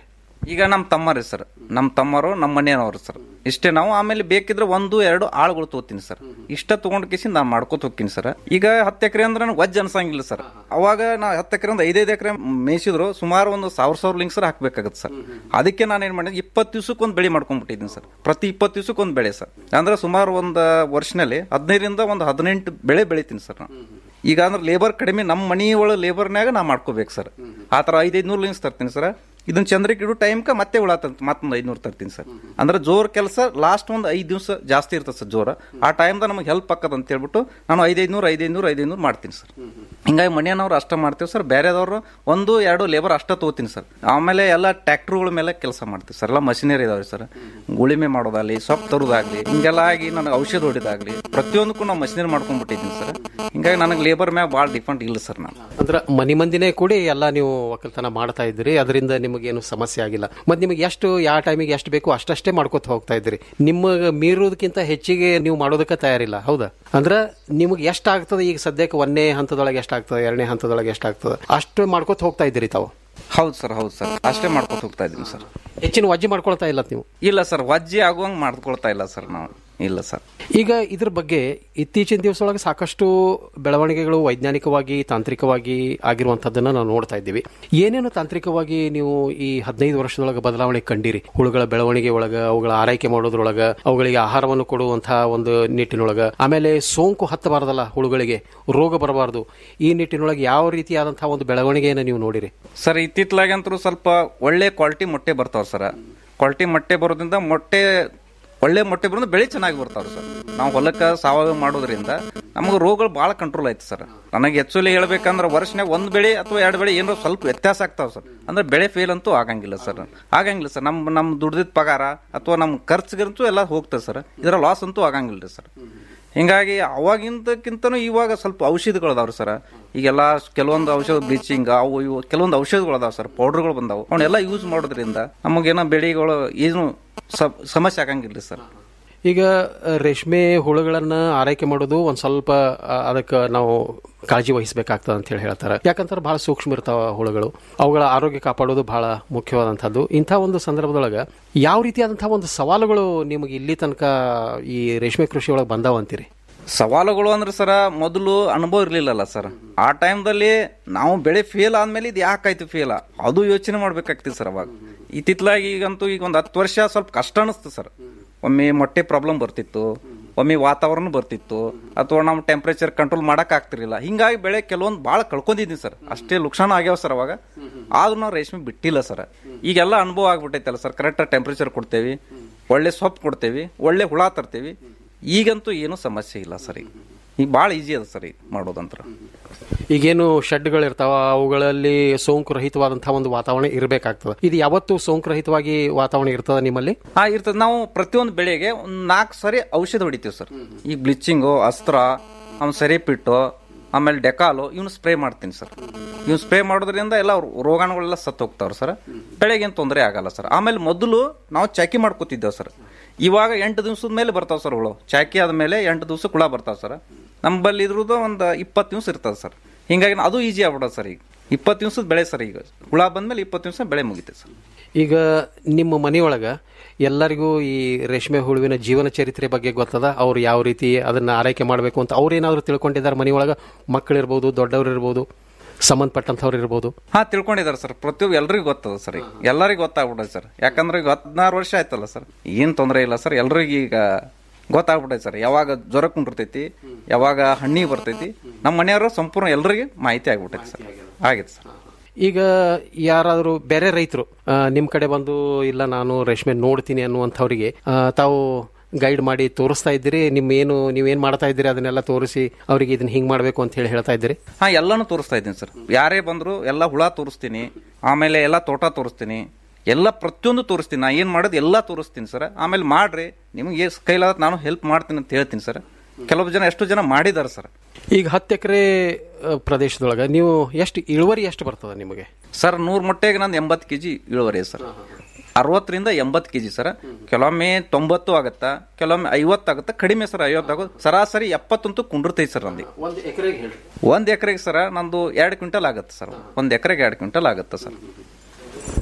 S1: ಈಗ ನಮ್ಮ ತಮ್ಮರಿ ಸರ್ ನಮ್ಮ ತಮ್ಮರು ನಮ್ಮ ಮನೆಯವರು ಸರ್ ಇಷ್ಟೇ ನಾವು ಆಮೇಲೆ ಬೇಕಿದ್ರೆ ಒಂದು ಎರಡು ಆಳುಗಳು ತಗೋತೀನಿ ಸರ್ ಇಷ್ಟ ತಗೊಂಡ್ ಕಿಸಿ ನಾನು ಮಾಡ್ಕೋತ ಹೋಗ್ತೀನಿ ಸರ್ ಈಗ ಹತ್ತು ಎಕರೆ ಅಂದ್ರೆ ನನಗೆ ವಜ್ಜ ಅನ್ಸಂಗಿಲ್ಲ ಸರ್ ಅವಾಗ ನಾ ಹತ್ತು ಎಕರೆ ಒಂದು ಐದೈದು ಎಕರೆ ಮೇಯಿಸಿದ್ರು ಸುಮಾರು ಒಂದು ಸಾವಿರ ಸಾವಿರ ಲಿಂಗ್ ಸರ್ ಹಾಕ್ಬೇಕಾಗತ್ತೆ ಸರ್ ಅದಕ್ಕೆ ನಾನು ಏನ್ ಮಾಡಿದೆ ಇಪ್ಪತ್ತು ದಿವ್ಸಕ್ಕೆ ಒಂದು ಬೆಳೆ ಮಾಡ್ಕೊಂಡ್ಬಿಟ್ಟಿದ್ದೀನಿ ಸರ್ ಪ್ರತಿ ಇಪ್ಪತ್ತು ದಿವ್ಸಕ್ಕೆ ಒಂದು ಬೆಳೆ ಸರ್ ಅಂದ್ರೆ ಸುಮಾರು ಒಂದು ವರ್ಷನಲ್ಲಿ ಹದಿನೈದರಿಂದ ಒಂದು ಹದಿನೆಂಟು ಬೆಳೆ ಬೆಳಿತೀನಿ ಸರ್ ನಾನು ಈಗ ಅಂದ್ರೆ ಲೇಬರ್ ಕಡಿಮೆ ನಮ್ಮ ಮನಿ ಒಳಗೆ ಲೇಬರ್ನ್ಯಾಗ ನಾ ಮಾಡ್ಕೋಬೇಕು ಸರ್ ಆ ಥರ ಐದೈದು ನೂರು ಲಿಂಗ್ಸ್ ತರ್ತೀನಿ ಸರ್ ಇದನ್ನ ಚಂದ್ರಕ್ಕೆ ಇಡೋ ಟೈಮ್ಗೆ ಮತ್ತೆ ಹುಳ ತಂತ ಮತ್ತೊಂದು ಐದ್ನೂರು ತರ್ತೀನಿ ಸರ್ ಅಂದ್ರೆ ಜೋರ್ ಕೆಲಸ ಲಾಸ್ಟ್ ಒಂದು ಐದು ದಿವಸ ಜಾಸ್ತಿ ಇರ್ತದೆ ಸರ್ ಜೋರ ಆ ಟೈಮ್ದಾಗ ನಮಗೆ ಹೆಲ್ಪ್ ಆಕದ ಅಂತ ಹೇಳ್ಬಿಟ್ಟು ನಾನು ಐದೈದ್ನೂರು ಐದೈದ್ನೂರು ಐದೈದ್ನೂರು ಮಾಡ್ತೀನಿ ಸರ್ ಹಿಂಗಾಗಿ ಮನೆಯವ್ರು ಅಷ್ಟ ಮಾಡ್ತೀವಿ ಸರ್ ಬೇರೆದವ್ರು ಒಂದು ಎರಡು ಲೇಬರ್ ಅಷ್ಟ ತಗೋತೀನಿ ಸರ್ ಆಮೇಲೆ ಎಲ್ಲ ಟ್ರ್ಯಾಕ್ಟರ್ಗಳ ಮೇಲೆ ಕೆಲಸ ಮಾಡ್ತೀವಿ ಸರ್ ಎಲ್ಲ ಮಷಿನರಿ ಇದಾವೆ ಸರ್ ಉಳಿಮೆ ಮಾಡೋದಾಗ್ಲಿ ಸೊಪ್ಪು ತರೋದಾಗ್ಲಿ ಹಿಂಗೆಲ್ಲ ಆಗಿ ನನಗೆ ಔಷಧ ಹೊಡಿದಾಗ್ಲಿ ಪ್ರತಿಯೊಂದಕ್ಕೂ ನಾವು ಮಷಿನರಿ ಮಾಡ್ಕೊಂಡ್ಬಿಟ್ಟಿದ್ದೀನಿ ಸರ್ ಹಿಂಗಾಗಿ ನನಗೆ ಲೇಬರ್ ಮ್ಯಾಗ ಭಾಳ ಡಿಫೆಂಟ್ ಇಲ್ಲ ಸರ್ ನಾನು
S11: ಅಂದ್ರೆ ಮನಿ ಮಂದಿನೇ ಕೂಡಿ ಎಲ್ಲ ನೀವು ಒಕ್ಕಲ್ತನ ಮಾಡ್ತಾ ಇದ್ರಿ ಅದರಿಂದ ನಿಮಗೇನು ಸಮಸ್ಯೆ ಆಗಿಲ್ಲ ಮತ್ತೆ ನಿಮಗೆ ಎಷ್ಟು ಯಾವ ಟೈಮಿಗೆ ಎಷ್ಟು ಬೇಕು ಅಷ್ಟಷ್ಟೇ ಮಾಡ್ಕೊತ ಹೋಗ್ತಾ ಇದ್ರಿ ನಿಮಗೆ ಮೀರೋದಕ್ಕಿಂತ ಹೆಚ್ಚಿಗೆ ನೀವು ಮಾಡೋದಕ್ಕೆ ತಯಾರಿಲ್ಲ ಹೌದಾ ಅಂದ್ರೆ ನಿಮಗೆ ಎಷ್ಟು ಆಗ್ತದೆ ಈಗ ಸದ್ಯಕ್ಕೆ ಒಂದನೇ ಹಂತದೊಳಗೆ ಎಷ್ಟಾಗ್ತದೆ ಎರಡನೇ ಹಂತದೊಳಗೆ ಎಷ್ಟಾಗ್ತದೆ ಅಷ್ಟು ಮಾಡ್ಕೊತ ಹೋಗ್ತಾ ಇದ್ದೀರಿ ತಾವು
S1: ಹೌದು ಸರ್ ಹೌದು ಸರ್ ಅಷ್ಟೇ ಮಾಡ್ಕೊತ ಹೋಗ್ತಾ ಇದ್ದೀನಿ ಸರ್
S11: ಹೆಚ್ಚಿನ ವಜ್ಜೆ ಮಾಡ್ಕೊಳ್ತಾ ಇಲ್ಲ ನೀವು
S1: ಇಲ್ಲ ಸರ್ ವಜ್ಜೆ ಆಗುವಂಗೆ ಮಾಡ್ಕೊಳ್ತಾ ಇಲ್ಲ ಸರ್ ನಾವು ಇಲ್ಲ ಸರ್
S11: ಈಗ ಇದ್ರ ಬಗ್ಗೆ ಇತ್ತೀಚಿನ ದಿವಸದೊಳಗೆ ಸಾಕಷ್ಟು ಬೆಳವಣಿಗೆಗಳು ವೈಜ್ಞಾನಿಕವಾಗಿ ತಾಂತ್ರಿಕವಾಗಿ ಆಗಿರುವಂತದ್ದನ್ನ ನಾವು ನೋಡ್ತಾ ಇದ್ದೀವಿ ಏನೇನು ತಾಂತ್ರಿಕವಾಗಿ ನೀವು ಈ ಹದಿನೈದು ವರ್ಷದೊಳಗೆ ಬದಲಾವಣೆ ಕಂಡಿರಿ ಹುಳುಗಳ ಬೆಳವಣಿಗೆ ಒಳಗ ಅವುಗಳ ಆರೈಕೆ ಮಾಡೋದ್ರೊಳಗ ಅವುಗಳಿಗೆ ಆಹಾರವನ್ನು ಕೊಡುವಂತಹ ಒಂದು ನಿಟ್ಟಿನೊಳಗ ಆಮೇಲೆ ಸೋಂಕು ಹತ್ತಬಾರದಲ್ಲ ಹುಳುಗಳಿಗೆ ರೋಗ ಬರಬಾರದು ಈ ನಿಟ್ಟಿನೊಳಗೆ ಯಾವ ರೀತಿಯಾದಂತಹ ಒಂದು ಬೆಳವಣಿಗೆಯನ್ನು ನೀವು ನೋಡಿರಿ
S1: ಸರ್ ಇತ್ತಿತ್ಲಾಗಂತರೂ ಸ್ವಲ್ಪ ಒಳ್ಳೆ ಕ್ವಾಲಿಟಿ ಮೊಟ್ಟೆ ಬರ್ತಾವ ಸರ್ ಕ್ವಾಲಿಟಿ ಮೊಟ್ಟೆ ಬರೋದ್ರಿಂದ ಮೊಟ್ಟೆ ಒಳ್ಳೆ ಮೊಟ್ಟೆ ಬರೋದು ಬೆಳೆ ಚೆನ್ನಾಗಿ ಬರ್ತಾವ್ರಿ ಸರ್ ನಾವು ಹೊಲಕ್ಕೆ ಸಾವಯವ ಮಾಡೋದ್ರಿಂದ ನಮಗೆ ರೋಗಗಳು ಭಾಳ ಕಂಟ್ರೋಲ್ ಆಯ್ತು ಸರ್ ನನಗೆ ಆಕ್ಚುಲಿ ಹೇಳ್ಬೇಕಂದ್ರೆ ವರ್ಷನಾಗ ಒಂದು ಬೆಳೆ ಅಥವಾ ಎರಡು ಬೆಳೆ ಏನೋ ಸ್ವಲ್ಪ ವ್ಯತ್ಯಾಸ ಆಗ್ತಾವ ಸರ್ ಅಂದ್ರೆ ಬೆಳೆ ಫೇಲ್ ಅಂತೂ ಆಗಂಗಿಲ್ಲ ಸರ್ ಆಗಂಗಿಲ್ಲ ಸರ್ ನಮ್ಮ ನಮ್ಮ ದುಡ್ದಿದ್ದ ಪಗಾರ ಅಥವಾ ನಮ್ಮ ಖರ್ಚಿಗಂತೂ ಎಲ್ಲ ಹೋಗ್ತದೆ ಸರ್ ಇದರ ಲಾಸ್ ಅಂತೂ ಆಗಂಗಿಲ್ಲ ರೀ ಸರ್ ಹಿಂಗಾಗಿ ಅವಾಗಿಂದಕ್ಕಿಂತನೂ ಇವಾಗ ಸ್ವಲ್ಪ ಔಷಧಿಗಳು ಅದಾವ್ರಿ ಸರ್ ಈಗೆಲ್ಲ ಕೆಲವೊಂದು ಔಷಧ ಬ್ಲೀಚಿಂಗ್ ಅವು ಇವು ಕೆಲವೊಂದು ಔಷಧಗಳು ಅದಾವ ಸರ್ ಪೌಡರ್ಗಳು ಬಂದಾವು ಅವನ್ನೆಲ್ಲ ಯೂಸ್ ಮಾಡೋದ್ರಿಂದ ನಮಗೇನೋ ಬೆಳೆಗಳು ಏನು ಸ- ಸಮಸ್ಯೆ ಆಗಂಗಿಲ್ಲ ಸರ್
S11: ಈಗ ಅ, ರೇಷ್ಮೆ ಹುಳುಗಳನ್ನ ಆರೈಕೆ ಮಾಡೋದು ಒಂದ್ ಸ್ವಲ್ಪ ಅ, ಅದಕ್ಕೆ ನಾವು ಕಾಳಜಿ ವಹಿಸಬೇಕಾಗ್ತದೆ ಅಂತ ಹೇಳಿ ಹೇಳ್ತಾರೆ ಯಾಕಂದ್ರೆ ಬಹಳ ಸೂಕ್ಷ್ಮ ಇರ್ತಾವ ಹುಳುಗಳು ಅವುಗಳ ಆರೋಗ್ಯ ಕಾಪಾಡೋದು ಬಹಳ ಮುಖ್ಯವಾದಂಥದ್ದು ಇಂಥ ಒಂದು ಸಂದರ್ಭದೊಳಗೆ ಯಾವ ರೀತಿಯಾದಂತಹ ಒಂದು ಸವಾಲುಗಳು ನಿಮಗೆ ಇಲ್ಲಿ ತನಕ ಈ ರೇಷ್ಮೆ ಕೃಷಿ ಒಳಗೆ ಬಂದಾವ ಅಂತೀರಿ
S1: ಸವಾಲುಗಳು ಅಂದ್ರೆ ಸರ ಮೊದಲು ಅನುಭವ ಇರ್ಲಿಲ್ಲಲ್ಲ ಸರ್ ಆ ಟೈಮ್ದಲ್ಲಿ ನಾವು ಬೆಳೆ ಫೇಲ್ ಆದ್ಮೇಲೆ ಇದು ಯಾಕಾಯ್ತು ಫೇಲ್ ಅದು ಯೋಚನೆ ಮಾಡ್ಬೇಕಾಗ್ತಿತ್ತು ಸರ್ ಅವಾಗ ಇತ್ತಿತ್ಲಾಗಿ ಈಗಂತೂ ಈಗ ಒಂದು ಹತ್ತು ವರ್ಷ ಸ್ವಲ್ಪ ಕಷ್ಟ ಅನಿಸ್ತು ಸರ್ ಒಮ್ಮೆ ಮೊಟ್ಟೆ ಪ್ರಾಬ್ಲಮ್ ಬರ್ತಿತ್ತು ಒಮ್ಮೆ ವಾತಾವರಣ ಬರ್ತಿತ್ತು ಅಥವಾ ನಾವು ಟೆಂಪ್ರೇಚರ್ ಕಂಟ್ರೋಲ್ ಮಾಡಕ್ ಆಗ್ತಿರ್ಲಿಲ್ಲ ಹಿಂಗಾಗಿ ಬೆಳೆ ಕೆಲವೊಂದು ಭಾಳ ಕಳ್ಕೊಂಡಿದ್ದೀನಿ ಸರ್ ಅಷ್ಟೇ ಲುಕ್ಷಾನ ಆಗ್ಯಾವ ಸರ್ ಅವಾಗ ಆದ್ರೂ ನಾವು ರೇಷ್ಮೆ ಬಿಟ್ಟಿಲ್ಲ ಸರ್ ಈಗೆಲ್ಲ ಅನುಭವ ಆಗ್ಬಿಟ್ಟೈತಲ್ಲ ಸರ್ ಕರೆಕ್ಟ್ ಟೆಂಪ್ರೇಚರ್ ಕೊಡ್ತೇವಿ ಒಳ್ಳೆ ಸೊಪ್ಪು ಕೊಡ್ತೇವಿ ಒಳ್ಳೆ ಹುಳ ತರ್ತೇವಿ ಈಗಂತೂ ಏನೂ ಸಮಸ್ಯೆ ಇಲ್ಲ ಸರ್ ಈಗ ಈಗ ಭಾಳ ಈಜಿ ಅದ ಸರ್ ಈಗ ಮಾಡೋದಂತ್ರ
S11: ಈಗೇನು ಶೆಡ್ಗಳು ಇರ್ತಾವ ಅವುಗಳಲ್ಲಿ ಸೋಂಕು ರಹಿತವಾದಂತಹ ಒಂದು ವಾತಾವರಣ ಇರಬೇಕಾಗ್ತದೆ ಇದು ಯಾವತ್ತು ಸೋಂಕು ರಹಿತವಾಗಿ ವಾತಾವರಣ ಇರ್ತದ ನಿಮ್ಮಲ್ಲಿ
S1: ಹಾ ಇರ್ತದೆ ನಾವು ಪ್ರತಿಯೊಂದು ಬೆಳೆಗೆ ಒಂದು ನಾಲ್ಕು ಸರಿ ಔಷಧ ಹೊಡಿತೀವಿ ಸರ್ ಈಗ ಬ್ಲೀಚಿಂಗು ಅಸ್ತ್ರ ಆಮೇಲೆ ಸರಿಪಿಟ್ಟು ಆಮೇಲೆ ಡೆಕಾಲು ಇವನು ಸ್ಪ್ರೇ ಮಾಡ್ತೀನಿ ಸರ್ ಇವ್ನು ಸ್ಪ್ರೇ ಮಾಡೋದ್ರಿಂದ ಎಲ್ಲ ರೋಗಾಣುಗಳೆಲ್ಲ ಸತ್ತು ಹೋಗ್ತಾವ್ರಿ ಸರ್ ಬೆಳೆಗೇನು ತೊಂದರೆ ಆಗಲ್ಲ ಸರ್ ಆಮೇಲೆ ಮೊದಲು ನಾವು ಚಾಕಿ ಮಾಡ್ಕೋತಿದ್ದೇವೆ ಸರ್ ಇವಾಗ ಎಂಟು ದಿವಸದ ಮೇಲೆ ಬರ್ತಾವ ಸರ್ ಹುಳು ಚಾಕಿ ಆದ್ಮೇಲೆ ಎಂಟು ದಿವಸ ಹುಳ ಬರ್ತಾವ ಸರ್ ನಮ್ಮಲ್ಲಿ ಇದ್ರದ್ದು ಒಂದು ಇಪ್ಪತ್ತು ದಿವಸ ಇರ್ತದೆ ಸರ್ ಹಿಂಗಾಗಿ ಅದು ಈಜಿ ಆಗ್ಬಿಡೋದು ಸರ್ ಈಗ ಇಪ್ಪತ್ತು ದಿವಸದ ಬೆಳೆ ಸರ್ ಈಗ ಹುಳ ಬಂದ್ಮೇಲೆ ಇಪ್ಪತ್ತು ದಿವಸ ಬೆಳೆ ಮುಗಿತೆ ಸರ್
S11: ಈಗ ನಿಮ್ಮ ಮನೆಯೊಳಗ ಎಲ್ಲರಿಗೂ ಈ ರೇಷ್ಮೆ ಹುಳುವಿನ ಜೀವನ ಚರಿತ್ರೆ ಬಗ್ಗೆ ಗೊತ್ತದ ಅವ್ರು ಯಾವ ರೀತಿ ಅದನ್ನ ಆರೈಕೆ ಮಾಡಬೇಕು ಅಂತ ಅವ್ರೇನಾದ್ರು ತಿಳ್ಕೊಂಡಿದ್ದಾರೆ ಮನೆಯೊಳಗ ಮಕ್ಕಳಿರ್ಬೋದು ದೊಡ್ಡವ್ರು ಇರ್ಬೋದು ಸಂಬಂಧಪಟ್ಟಂಥವ್ರು ಇರ್ಬೋದು
S1: ಹಾ ತಿಳ್ಕೊಂಡಿದ್ದಾರೆ ಸರ್ ಪ್ರತಿಯೊಬ್ಬ ಎಲ್ರಿಗೂ ಗೊತ್ತದ ಸರ್ ಈಗ ಎಲ್ಲರಿಗೂ ಗೊತ್ತಾಗ್ಬಿಟ್ಟೈತೆ ಸರ್ ಯಾಕಂದ್ರೆ ಈಗ ಹದಿನಾರು ವರ್ಷ ಆಯ್ತಲ್ಲ ಸರ್ ಏನ್ ತೊಂದರೆ ಇಲ್ಲ ಸರ್ ಎಲ್ರಿಗೂ ಈಗ ಗೊತ್ತಾಗ್ಬಿಟ್ಟೈತೆ ಸರ್ ಯಾವಾಗ ಜ್ವರ ಕುಂಡಿರ್ತೈತಿ ಯಾವಾಗ ಹಣ್ಣಿ ಬರ್ತೈತಿ ನಮ್ಮ ಮನೆಯವರು ಸಂಪೂರ್ಣ ಎಲ್ರಿಗೆ ಮಾಹಿತಿ ಆಗ್ಬಿಟ್ಟೈತೆ ಸರ್ ಆಗೈತೆ ಸರ್
S11: ಈಗ ಯಾರಾದರೂ ಬೇರೆ ರೈತರು ನಿಮ್ಮ ಕಡೆ ಬಂದು ಇಲ್ಲ ನಾನು ರೇಷ್ಮೆ ನೋಡ್ತೀನಿ ಅನ್ನುವಂಥವ್ರಿಗೆ ಆ, ತಾವು ಗೈಡ್ ಮಾಡಿ ತೋರಿಸ್ತಾ ಇದ್ದೀರಿ ನಿಮ್ಮ ಏನು ನೀವೇನ್ ಮಾಡ್ತಾ ಇದ್ದೀರಿ ಅದನ್ನೆಲ್ಲ ತೋರಿಸಿ ಅವರಿಗೆ ಇದನ್ನ ಹಿಂಗ್ ಮಾಡಬೇಕು ಅಂತ ಹೇಳಿ ಹೇಳ್ತಾ ಇದ್ದೀರಿ
S1: ಹಾ ಎಲ್ಲಾನು ತೋರಿಸ್ತಾ ಇದ್ದೀನಿ ಸರ್ ಯಾರೇ ಬಂದ್ರು ಎಲ್ಲ ಹುಳ ತೋರಿಸ್ತೀನಿ ಆಮೇಲೆ ಎಲ್ಲ ತೋಟ ತೋರಿಸ್ತೀನಿ ಎಲ್ಲ ಪ್ರತಿಯೊಂದು ತೋರಿಸ್ತೀನಿ ನಾ ಏನ್ ಮಾಡೋದು ಎಲ್ಲ ತೋರಿಸ್ತೀನಿ ಸರ್ ಆಮೇಲೆ ಮಾಡ್ರಿ ನಿಮ್ಗೆ ಎಷ್ಟು ಕೈಲಾದ ನಾನು ಹೆಲ್ಪ್ ಮಾಡ್ತೀನಿ ಅಂತ ಹೇಳ್ತೀನಿ ಸರ್ ಕೆಲವು ಜನ ಎಷ್ಟು ಜನ ಮಾಡಿದಾರೆ ಸರ್
S11: ಈಗ ಹತ್ತು ಎಕರೆ ಪ್ರದೇಶದೊಳಗ ನೀವು ಎಷ್ಟು ಇಳುವರಿ ಎಷ್ಟು ಬರ್ತದ ನಿಮಗೆ
S1: ಸರ್ ನೂರ್ ಮೊಟ್ಟೆಗೆ ನಂದು ಎಂಬತ್ತು ಕೆಜಿ ಇಳುವರಿ ಸರ್ ಅರವತ್ತರಿಂದ ಎಂಬತ್ತು ಕೆಜಿ ಸರ್ ಕೆಲವೊಮ್ಮೆ ತೊಂಬತ್ತು ಆಗತ್ತಾ ಕೆಲವೊಮ್ಮೆ ಐವತ್ತು ಆಗುತ್ತಾ ಕಡಿಮೆ ಸರ್ ಐವತ್ತು ಆಗೋದು ಸರಾಸರಿ ಎಪ್ಪತ್ತಂತೂ ಕುಂಡಿರ್ತೈತಿ ಸರ್ ನಂದು
S11: ಒಂದು ಎಕರೆಗೆ ಹೇಳಿ
S1: ಒಂದ್ ಎಕರೆಗೆ ಸರ್ ನಂದು ಎರಡು ಕ್ವಿಂಟಲ್ ಆಗತ್ತೆ ಸರ್ ಒಂದ್ ಎಕರೆಗೆ ಎರಡು ಕ್ವಿಂಟಲ್ ಆಗತ್ತೆ ಸರ್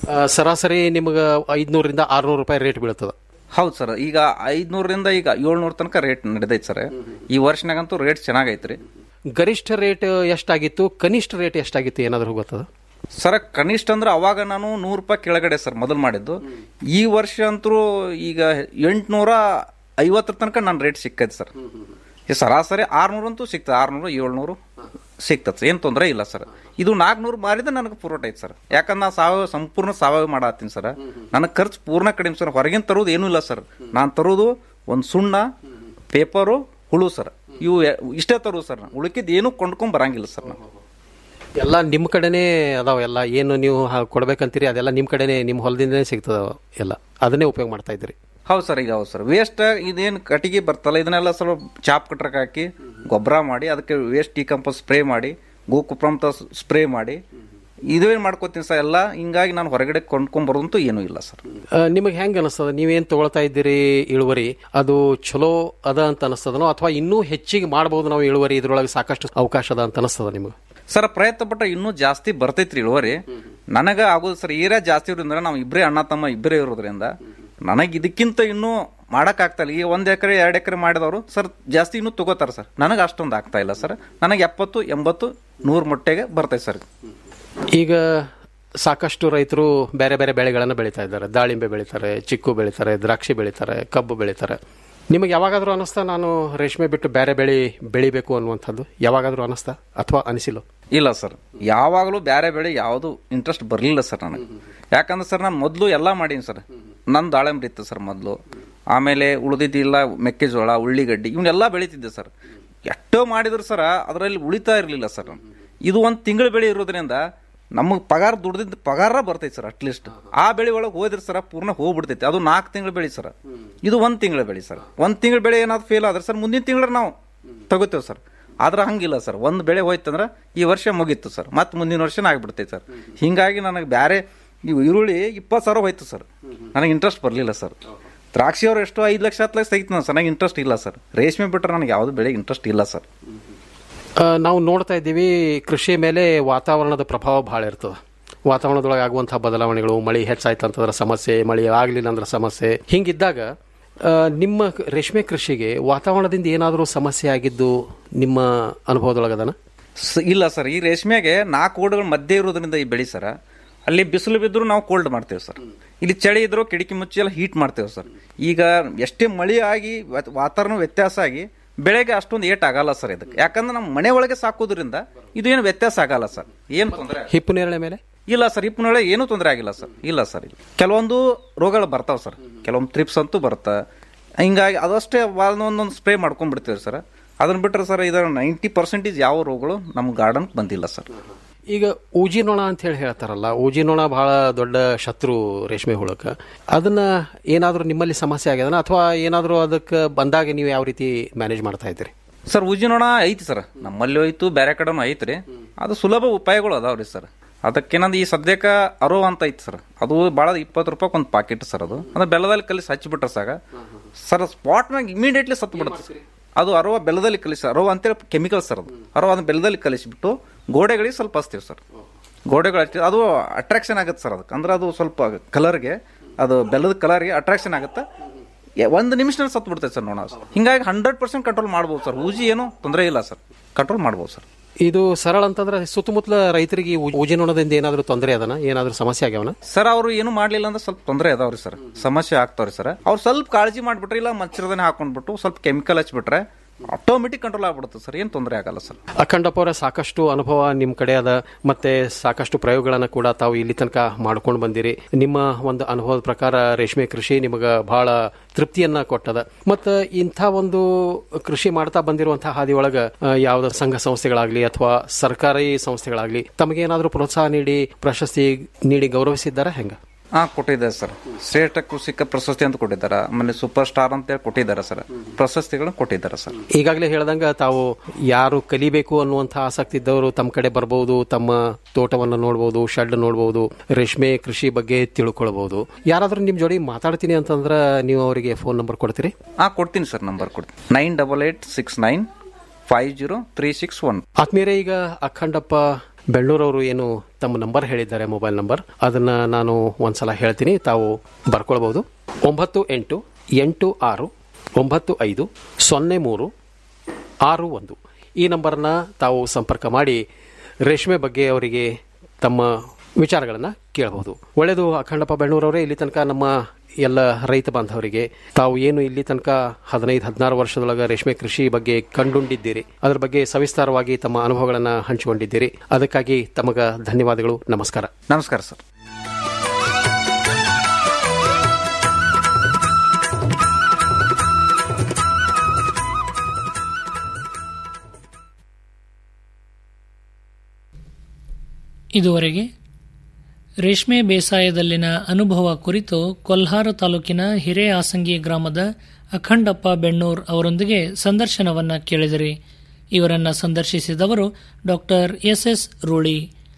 S11: ಆ, ಸರಾಸರಿ ನಿಮಗೆ ಐದ್ನೂರಿಂದ ಆರ್ನೂರು ರೂಪಾಯಿ ರೇಟ್ ಬೀಳ್ತದ
S1: ಹೌದು ಸರ್ ಈಗ ಐದ್ನೂರರಿಂದ ಈಗ ಏಳ್ನೂರ ತನಕ ರೇಟ್ ನಡೆದೈತೆ ಸರ್ ಈ ವರ್ಷನಾಗಂತೂ ರೇಟ್ ಚೆನ್ನಾಗೈತ್ರಿ
S11: ಗರಿಷ್ಠ ರೇಟ್ ಎಷ್ಟಾಗಿತ್ತು ಕನಿಷ್ಠ ರೇಟ್ ಎಷ್ಟಾಗಿತ್ತು ಏನಾದರೂ ಗೊತ್ತದ
S1: ಸರ್ ಕನಿಷ್ಠ ಅಂದ್ರೆ ಅವಾಗ ನಾನು ನೂರು ರೂಪಾಯಿ ಕೆಳಗಡೆ ಸರ್ ಮೊದಲು ಮಾಡಿದ್ದು ಈ ವರ್ಷ ಅಂತೂ ಈಗ ಎಂಟ್ನೂರ ಐವತ್ತರ ತನಕ ನನ್ನ ರೇಟ್ ಸಿಕ್ಕೈತೆ ಸರ್ ಈ ಸರಾಸರಿ ಆರ್ನೂರು ಅಂತೂ ಸಿಗ್ತದೆ ಆರ್ನೂರು ಏಳ್ನೂರು ಸಿಗ್ತದೆ ಸರ್ ಏನು ತೊಂದರೆ ಇಲ್ಲ ಸರ್ ಇದು ನಾಲ್ಕುನೂರು ಮಾರಿದ ನನಗೆ ಪೂರೋಟ ಐತೆ ಸರ್ ಯಾಕಂದ್ರೆ ನಾ ಸಾವಯವ ಸಂಪೂರ್ಣ ಸಾವಯವ ಮಾಡತ್ತೀನಿ ಸರ್ ನನಗೆ ಖರ್ಚು ಪೂರ್ಣ ಕಡಿಮೆ ಸರ್ ಹೊರಗಿನ ತರೋದು ಏನೂ ಇಲ್ಲ ಸರ್ ನಾನು ತರೋದು ಒಂದು ಸುಣ್ಣ ಪೇಪರು ಹುಳು ಸರ್ ಇವು ಎ- ಇಷ್ಟೇ ತರೋದು ಸರ್ ಉಳಿಕಿದ್ದು ಏನೂ ಕೊಂಡ್ಕೊಂಡ್ ಬರಂಗಿಲ್ಲ ಸರ್ ನಾವು
S11: ಎಲ್ಲ ನಿಮ್ಮ ಕಡೆನೇ ಅದಾವ ಎಲ್ಲ ಏನು ನೀವು ಹ- ಕೊಡ್ಬೇಕಂತೀರಿ ಅದೆಲ್ಲ ನಿಮ್ಮ ಕಡೆನೇ ನಿಮ್ಮ ಹೊಲದಿಂದನೇ ಸಿಗ್ತದ ಎಲ್ಲ ಅದನ್ನೇ ಉಪಯೋಗ ಮಾಡ್ತಾ ಇದ್ದೀರಿ
S1: ಹೌದು ಸರ್ ಈಗ ಹೌದು ಸರ್ ವೇಸ್ಟ್ ಇದೇನು ಕಟ್ಟಿಗೆ ಬರ್ತಲ್ಲ ಇದನ್ನೆಲ್ಲ ಸ್ವಲ್ಪ ಚಾಪ್ ಕಟ್ರಕ್ಕೆ ಹಾಕಿ ಗೊಬ್ಬರ ಮಾಡಿ ಅದಕ್ಕೆ ವೇಸ್ಟ್ ಡಿಕಂಪೋಸ್ ಸ್ಪ್ರೇ ಮಾಡಿ ಗೋಕುಪ್ರಂತ ಸ್ಪ್ರೇ ಮಾಡಿ ಇದೇನು ಮಾಡ್ಕೋತೀನಿ ಸರ್ ಎಲ್ಲ ಹಿಂಗಾಗಿ ನಾನು ಹೊರಗಡೆ ಕೊಂಡ್ಕೊಂಬರೋದಂತೂ ಏನೂ ಇಲ್ಲ ಸರ್
S11: ನಿಮಗೆ ಹೆಂಗೆ ಅನಿಸ್ತದ ನೀವೇನು ತಗೊಳ್ತಾ ಇದ್ದೀರಿ ಇಳುವರಿ ಅದು ಚಲೋ ಅದ ಅಂತ ಅನಿಸ್ತದನೋ ಅಥವಾ ಇನ್ನೂ ಹೆಚ್ಚಿಗೆ ಮಾಡಬಹುದು ನಾವು ಇಳುವರಿ ಇದ್ರೊಳಗೆ ಸಾಕಷ್ಟು ಅವಕಾಶ ಅದ ಅಂತ ಅನಿಸ್ತದ ನಿಮಗೆ
S1: ಸರ್ ಪ್ರಯತ್ನ ಪಟ್ಟ ಇನ್ನೂ ಜಾಸ್ತಿ ಬರ್ತೈತ್ರಿ ಇಳುವರಿ ನನಗ ಆಗೋದು ಸರ್ ಏರಿಯಾ ಜಾಸ್ತಿ ಇರೋದ್ರಿಂದ ನಾವು ಇಬ್ಬರೇ ಅಣ್ಣ ತಮ್ಮ ಇಬ್ಬರೇ ಇರೋದ್ರಿಂದ ನನಗೆ ಇದಕ್ಕಿಂತ ಇನ್ನೂ ಮಾಡಕ್ ಆಗ್ತಾ ಇಲ್ಲ ಈಗ ಒಂದ್ ಎಕರೆ ಎರಡು ಎಕರೆ ಮಾಡಿದವರು ಸರ್ ಜಾಸ್ತಿ ಇನ್ನೂ ತಗೋತಾರ ಸರ್ ನನಗೆ ಅಷ್ಟೊಂದು ಆಗ್ತಾ ಇಲ್ಲ ಸರ್ ನನಗೆ ಎಪ್ಪತ್ತು ಎಂಬತ್ತು ನೂರು ಮೊಟ್ಟೆಗೆ ಬರ್ತೈತೆ ಸರ್
S11: ಈಗ ಸಾಕಷ್ಟು ರೈತರು ಬೇರೆ ಬೇರೆ ಬೆಳೆಗಳನ್ನು ಬೆಳೀತಾ ಇದ್ದಾರೆ ದಾಳಿಂಬೆ ಬೆಳೀತಾರೆ ಚಿಕ್ಕು ಬೆಳೀತಾರೆ ದ್ರಾಕ್ಷಿ ಬೆಳೀತಾರೆ ಕಬ್ಬು ಬೆಳೀತಾರೆ ನಿಮಗೆ ಯಾವಾಗಾದ್ರೂ ಅನಿಸ್ತಾ ನಾನು ರೇಷ್ಮೆ ಬಿಟ್ಟು ಬೇರೆ ಬೆಳೆ ಬೆಳಿಬೇಕು ಅನ್ನುವಂಥದ್ದು ಯಾವಾಗಾದ್ರೂ ಅನಿಸ್ತಾ ಅಥವಾ ಅನಿಸಿಲ್ಲ
S1: ಇಲ್ಲ ಸರ್ ಯಾವಾಗಲೂ ಬೇರೆ ಬೆಳೆ ಯಾವುದು ಇಂಟ್ರೆಸ್ಟ್ ಬರಲಿಲ್ಲ ಸರ್ ನನಗೆ ಯಾಕಂದ್ರೆ ಸರ್ ನಾನು ಮೊದಲು ಎಲ್ಲ ಮಾಡೀನಿ ಸರ್ ನನ್ನ ದಾಳಿಂಬೆ ಇತ್ತು ಸರ್ ಮೊದಲು ಆಮೇಲೆ ಉಳಿದಿದ್ದಿಲ್ಲ ಮೆಕ್ಕೆಜೋಳ ಉಳ್ಳಿಗಡ್ಡಿ ಇವನ್ನೆಲ್ಲ ಬೆಳೀತಿದ್ದೆ ಸರ್ ಎಷ್ಟೋ ಮಾಡಿದ್ರು ಸರ್ ಅದರಲ್ಲಿ ಉಳಿತಾ ಇರಲಿಲ್ಲ ಸರ್ ಇದು ಒಂದು ತಿಂಗಳ ಬೆಳೆ ಇರೋದ್ರಿಂದ ನಮಗೆ ಪಗಾರ ದುಡ್ದಿದ್ದ ಪಗಾರ ಬರ್ತೈತೆ ಸರ್ ಅಟ್ಲೀಸ್ಟ್ ಆ ಬೆಳೆ ಒಳಗೆ ಹೋದ್ರೆ ಸರ್ ಪೂರ್ಣ ಹೋಗ್ಬಿಡ್ತೈತೆ ಅದು ನಾಲ್ಕು ತಿಂಗಳ ಬೆಳೆ ಸರ್ ಇದು ಒಂದು ತಿಂಗಳ ಬೆಳೆ ಸರ್ ಒಂದು ತಿಂಗಳ ಬೆಳೆ ಏನಾದ್ರು ಫೇಲ್ ಆದ್ರೆ ಸರ್ ಮುಂದಿನ ತಿಂಗಳ ನಾವು ತಗೋತೇವೆ ಸರ್ ಆದ್ರೆ ಹಂಗಿಲ್ಲ ಸರ್ ಒಂದು ಬೆಳೆ ಹೋಯ್ತಂದ್ರೆ ಈ ವರ್ಷ ಮುಗೀತು ಸರ್ ಮತ್ತೆ ಮುಂದಿನ ವರ್ಷನ ಆಗ್ಬಿಡ್ತೈತೆ ಸರ್ ಹಿಂಗಾಗಿ ನನಗೆ ಬೇರೆ ಇವು ಈರುಳ್ಳಿ ಇಪ್ಪತ್ತು ಸಾವಿರ ಹೋಯ್ತು ಸರ್ ನನಗೆ ಇಂಟ್ರೆಸ್ಟ್ ಬರಲಿಲ್ಲ ಸರ್ ದ್ರಾಕ್ಷಿ ಅವ್ರು ಎಷ್ಟೋ ಐದು ಲಕ್ಷ ಹತ್ತು ಲಕ್ಷ ತೆಗಿತು ಸರ್ ನನಗೆ ಇಂಟ್ರೆಸ್ಟ್ ಇಲ್ಲ ಸರ್ ರೇಷ್ಮೆ ಬಿಟ್ಟರೆ ನನಗೆ ಯಾವುದು ಬೆಳೆ ಇಂಟ್ರೆಸ್ಟ್ ಇಲ್ಲ ಸರ್
S11: ಆ, ನಾವು ನೋಡ್ತಾ ಇದ್ದೀವಿ ಕೃಷಿ ಮೇಲೆ ವಾತಾವರಣದ ಪ್ರಭಾವ ಭಾಳ ಇರ್ತದೆ ವಾತಾವರಣದೊಳಗೆ ಆಗುವಂತಹ ಬದಲಾವಣೆಗಳು ಮಳೆ ಹೆಚ್ಚಾಯ್ತು ಅಂತಂದ್ರೆ ಸಮಸ್ಯೆ ಮಳೆ ಆಗಲಿಲ್ಲ ಅಂದ್ರೆ ಸಮಸ್ಯೆ ಹಿಂಗಿದ್ದಾಗ ಆ, ನಿಮ್ಮ ರೇಷ್ಮೆ ಕೃಷಿಗೆ ವಾತಾವರಣದಿಂದ ಏನಾದರೂ ಸಮಸ್ಯೆ ಆಗಿದ್ದು ನಿಮ್ಮ ಅನುಭವದೊಳಗದನ
S1: ಸ- ಇಲ್ಲ ಸರ್ ಈ ರೇಷ್ಮೆಗೆ ನಾಲ್ಕು ಓಡುಗಳ ಮಧ್ಯೆ ಇರೋದ್ರಿಂದ ಈ ಬೆಳೆ ಸರ್ ಅಲ್ಲಿ ಬಿಸಿಲು ಬಿದ್ದರೂ ನಾವು ಕೋಲ್ಡ್ ಮಾಡ್ತೇವೆ ಸರ್ ಇಲ್ಲಿ ಚಳಿ ಇದ್ರೂ ಕಿಟಕಿ ಮುಚ್ಚಿ ಎಲ್ಲ ಹೀಟ್ ಮಾಡ್ತೇವೆ ಸರ್ ಈಗ ಎಷ್ಟೇ ಮಳೆ ಆಗಿ ವಾತ್- ವಾತಾವರಣ ವ್ಯತ್ಯಾಸ ಆಗಿ ಬೆಳೆಗೆ ಅಷ್ಟೊಂದು ಏಟ್ ಆಗಲ್ಲ ಸರ್ ಇದಕ್ಕೆ ಯಾಕಂದ್ರೆ ನಮ್ಮ ಮನೆ ಒಳಗೆ ಸಾಕೋದ್ರಿಂದ ಇದು ಏನು ವ್ಯತ್ಯಾಸ ಆಗಲ್ಲ ಸರ್ ಏನು ತೊಂದರೆ
S11: ಹಿಪ್ಪು ನೇರಳೆ ಮೇಲೆ
S1: ಇಲ್ಲ ಸರ್ ಹಿಪ್ಪಿನೊಳಗೆ ಏನೂ ತೊಂದರೆ ಆಗಿಲ್ಲ ಸರ್ ಇಲ್ಲ ಸರ್ ಇಲ್ಲ. ಕೆಲವೊಂದು ರೋಗಗಳು ಬರ್ತಾವೆ ಸರ್ ಕೆಲವೊಂದು ಟ್ರಿಪ್ಸ್ ಅಂತೂ ಬರುತ್ತೆ ಹಿಂಗಾಗಿ ಅದಷ್ಟೇ ಒಂದೊಂದು ಸ್ಪ್ರೇ ಮಾಡ್ಕೊಂಡ್ಬಿಡ್ತೀವಿ ಸರ್ ಅದನ್ನ ಬಿಟ್ಟರೆ ಸರ್ ಇದರ ನೈಂಟಿ ಪರ್ಸೆಂಟೇಜ್ ಯಾವ ರೋಗಗಳು ನಮ್ಮ ಗಾರ್ಡನ್ ಬಂದಿಲ್ಲ ಸರ್
S11: ಈಗ ಊಜಿ ನೊಣ ಅಂತ ಹೇಳಿ ಹೇಳ್ತಾರಲ್ಲ ಊಜಿ ನೊಣ ಬಹಳ ದೊಡ್ಡ ಶತ್ರು ರೇಷ್ಮೆ ಹುಳಕ್ಕೆ ಅದನ್ನ ಏನಾದರೂ ನಿಮ್ಮಲ್ಲಿ ಸಮಸ್ಯೆ ಆಗ್ಯದನ ಅಥವಾ ಏನಾದರೂ ಅದಕ್ಕೆ ಬಂದಾಗ ನೀವು ಯಾವ ರೀತಿ ಮ್ಯಾನೇಜ್ ಮಾಡ್ತಾ ಇದ್ದೀರಿ
S1: ಸರ್ ಉಜ್ಜಿ ನೋಣ ಐತಿ ಸರ್ ನಮ್ಮಲ್ಲಿ ಹೋಯ್ತು ಬೇರೆ ಕಡೆನೂ ಐತ್ರಿ ಅದು ಸುಲಭ ಉಪಾಯಗಳು ಅದಾವ್ರಿ ಸರ್ ಅದಕ್ಕೇನಂದ್ರೆ ಈ ಸದ್ಯಕ್ಕೆ ಅರೋ ಅಂತ ಐತಿ ಸರ್ ಅದು ಭಾಳ ಇಪ್ಪತ್ತು ರೂಪಾಯಿ ಒಂದು ಪಾಕೆಟ್ ಸರ್ ಅದು ಅಂದ್ರೆ ಬೆಲ್ಲದಲ್ಲಿ ಕಲಿಸಿ ಹಚ್ಚಿಬಿಟ್ರೆ ಸಾಕ ಸರ್ ಸ್ಪಾಟ್ನಾಗ ಇಮಿಡಿಯೇಟ್ಲಿ ಸತ್ತು ಬಿಡುತ್ತೆ ಅದು ಅರವ ಬೆಲ್ಲದಲ್ಲಿ ಕಲಿಸಿ ಅರವ ಅಂತೇಳಿ ಕೆಮಿಕಲ್ ಸರ್ ಅದು ಅರವ ಅದನ್ನ ಬೆಲ್ಲದಲ್ಲಿ ಕಲಿಸಿಬಿಟ್ಟು ಗೋಡೆಗಳಿಗೆ ಸ್ವಲ್ಪ ಹಚ್ತೀವಿ ಸರ್ ಗೋಡೆಗಳು ಹಚ್ಚಿ ಅದು ಅಟ್ರಾಕ್ಷನ್ ಆಗುತ್ತೆ ಸರ್ ಅದಕ್ಕೆ ಅಂದ್ರೆ ಅದು ಸ್ವಲ್ಪ ಕಲರ್ಗೆ ಅದು ಬೆಲ್ಲದ ಕಲರ್ಗೆ ಅಟ್ರಾಕ್ಷನ್ ಆಗುತ್ತೆ ಎ- ಒಂದು ನಿಮಿಷದಲ್ಲಿ ಸತ್ತು ಬಿಡ್ತೈತೆ ಸರ್ ನೋಡ ಹಿಂಗಾಗಿ ಹಂಡ್ರೆಡ್ ಪರ್ಸೆಂಟ್ ಕಂಟ್ರೋಲ್ ಮಾಡ್ಬೋದು ಸರ್ ಊಜಿ ಏನು ತೊಂದರೆ ಇಲ್ಲ ಸರ್ ಕಂಟ್ರೋಲ್ ಮಾಡ್ಬೋದು ಸರ್
S11: ಇದು ಸರಳ ಅಂತಂದ್ರೆ ಸುತ್ತಮುತ್ತಲ ರೈತರಿಗೆ ಈ ಊ- ಊಜಿ ನೊಣದಿಂದ ಏನಾದರೂ ತೊಂದರೆ ಅದನ ಏನಾದರೂ ಸಮಸ್ಯೆ ಆಗ್ಯಾವನ
S1: ಸರ್ ಅವರು ಏನು ಮಾಡ್ಲಿಲ್ಲ ಅಂದ್ರೆ ಸ್ವಲ್ಪ ತೊಂದರೆ ಅದಾವ್ರಿ ಸರ್ ಸಮಸ್ಯೆ ಆಗ್ತಾವ್ರಿ ಸರ್ ಅವ್ರು ಸ್ವಲ್ಪ ಕಾಳಜಿ ಮಾಡ್ಬಿಟ್ರೆ ಇಲ್ಲ ಮಚ್ಚರದನೆ ಹಾಕೊಂಡ್ಬಿಟ್ಟು ಸ್ವಲ್ಪ ಕೆಮಿಕಲ್ ಹಚ್ಬಿಟ್ರೆ ಆಟೋಮೆಟಿಕ್ ಕಂಟ್ರೋಲ್ ಆಗ್ಬಿಡುತ್ತೆ ಸರ್ ಏನು ತೊಂದರೆ ಆಗಲ್ಲ ಸರ್
S11: ಅಖಂಡಪ್ಪ ಅವರ ಸಾಕಷ್ಟು ಅನುಭವ ನಿಮ್ಮ ಕಡೆ ಅದ ಮತ್ತೆ ಸಾಕಷ್ಟು ಪ್ರಯೋಗಗಳನ್ನು ಕೂಡ ತಾವು ಇಲ್ಲಿ ತನಕ ಮಾಡ್ಕೊಂಡು ಬಂದಿರಿ ನಿಮ್ಮ ಒಂದು ಅನುಭವದ ಪ್ರಕಾರ ರೇಷ್ಮೆ ಕೃಷಿ ನಿಮಗೆ ಬಹಳ ತೃಪ್ತಿಯನ್ನ ಕೊಟ್ಟದ ಮತ್ತು ಇಂಥ ಒಂದು ಕೃಷಿ ಮಾಡ್ತಾ ಬಂದಿರುವಂತಹ ಹಾದಿ ಒಳಗ ಯಾವುದೇ ಸಂಘ ಸಂಸ್ಥೆಗಳಾಗ್ಲಿ ಅಥವಾ ಸರ್ಕಾರಿ ಸಂಸ್ಥೆಗಳಾಗ್ಲಿ ತಮಗೇನಾದರೂ ಪ್ರೋತ್ಸಾಹ ನೀಡಿ ಪ್ರಶಸ್ತಿ ನೀಡಿ ಗೌರವಿಸಿದ್ದಾರಾ ಹೆಂಗ
S1: ಹಾ ಕೊಟ್ಟಿದ್ದಾರೆ ಸರ್ ಶ್ರೇಷ್ಠ ಕೃಷಿಕ ಪ್ರಶಸ್ತಿ ಅಂತ ಕೊಟ್ಟಿದ್ದಾರೆ ಆಮೇಲೆ ಸೂಪರ್ ಸ್ಟಾರ್ ಅಂತ ಹೇಳಿ ಕೊಟ್ಟಿದ್ದಾರೆ ಸರ್ ಪ್ರಶಸ್ತಿಗಳನ್ನ ಕೊಟ್ಟಿದ್ದಾರೆ ಸರ್
S11: ಈಗಾಗಲೇ ಹೇಳ್ದಂಗ ತಾವು ಯಾರು ಕಲಿಬೇಕು ಅನ್ನುವಂಥ ಆಸಕ್ತಿ ಇದ್ದವರು ತಮ್ಮ ಕಡೆ ಬರ್ಬೋದು ತಮ್ಮ ತೋಟವನ್ನು ನೋಡ್ಬೋದು ಶೆಡ್ ನೋಡ್ಬೋದು ರೇಷ್ಮೆ ಕೃಷಿ ಬಗ್ಗೆ ತಿಳ್ಕೊಳ್ಬಹುದು ಯಾರಾದ್ರೂ ನಿಮ್ ಜೋಡಿ ಮಾತಾಡ್ತೀನಿ ಅಂತಂದ್ರೆ ನೀವು ಅವರಿಗೆ ಫೋನ್ ನಂಬರ್ ಕೊಡ್ತೀರಿ
S1: ಹಾ ಕೊಡ್ತೀನಿ ಸರ್ ನಂಬರ್ ಕೊಡ್ತೀನಿ nine double eight six nine five zero three six one
S11: ಆತ್ಮೀಯರೇ ಈಗ ಅಖಂಡಪ್ಪ ಬೆಳ್ಳೂರವರು ಏನು ತಮ್ಮ ನಂಬರ್ ಹೇಳಿದ್ದಾರೆ ಮೊಬೈಲ್ ನಂಬರ್ ಅದನ್ನ ನಾನು ಒಂದ್ಸಲ ಹೇಳ್ತೀನಿ ತಾವು ಬರ್ಕೊಳ್ಬಹುದು ಒಂಬತ್ತು ಎಂಟು ಎಂಟು ಆರು ಒಂಬತ್ತು ಐದು ಸೊನ್ನೆ ಮೂರು ಆರು ಒಂದು ಈ ನಂಬರ್ನ ತಾವು ಸಂಪರ್ಕ ಮಾಡಿ ರೇಷ್ಮೆ ಬಗ್ಗೆ ಅವರಿಗೆ ತಮ್ಮ ವಿಚಾರಗಳನ್ನು ಕೇಳಬಹುದು ಒಳ್ಳೆಯದು ಅಖಂಡಪ್ಪ ಬೆಳ್ಳೂರವರೇ ಇಲ್ಲಿ ತನಕ ನಮ್ಮ ಎಲ್ಲ ರೈತ ಬಾಂಧವರಿಗೆ ತಾವು ಏನು ಇಲ್ಲಿ ತನಕ ಹದಿನೈದು ಹದಿನಾರು ವರ್ಷದೊಳಗೆ ರೇಷ್ಮೆ ಕೃಷಿ ಬಗ್ಗೆ ಕಂಡುಕೊಂಡಿದ್ದೀರಿ ಅದರ ಬಗ್ಗೆ ಸವಿಸ್ತಾರವಾಗಿ ತಮ್ಮ ಅನುಭವಗಳನ್ನು ಹಂಚಿಕೊಂಡಿದ್ದೀರಿ ಅದಕ್ಕಾಗಿ ತಮಗ ಧನ್ಯವಾದಗಳು ನಮಸ್ಕಾರ
S1: ನಮಸ್ಕಾರ ಸರ್
S10: ಇದುವರೆಗೆ ರೇಷ್ಮೆ ಬೇಸಾಯದಲ್ಲಿನ ಅನುಭವ ಕುರಿತು ಕೊಲ್ಹಾರ ತಾಲೂಕಿನ ಹಿರೇಆಸಂಗಿ ಗ್ರಾಮದ ಅಖಂಡಪ್ಪ ಬೆಣ್ಣೂರ್ ಅವರೊಂದಿಗೆ ಸಂದರ್ಶನವನ್ನ ಕೇಳಿದಿರಿ ಇವರನ್ನ ಸಂದರ್ಶಿಸಿದವರು ಡಾಕ್ಟರ್ ಎಸ್ ಎಸ್ ರೂಳಿ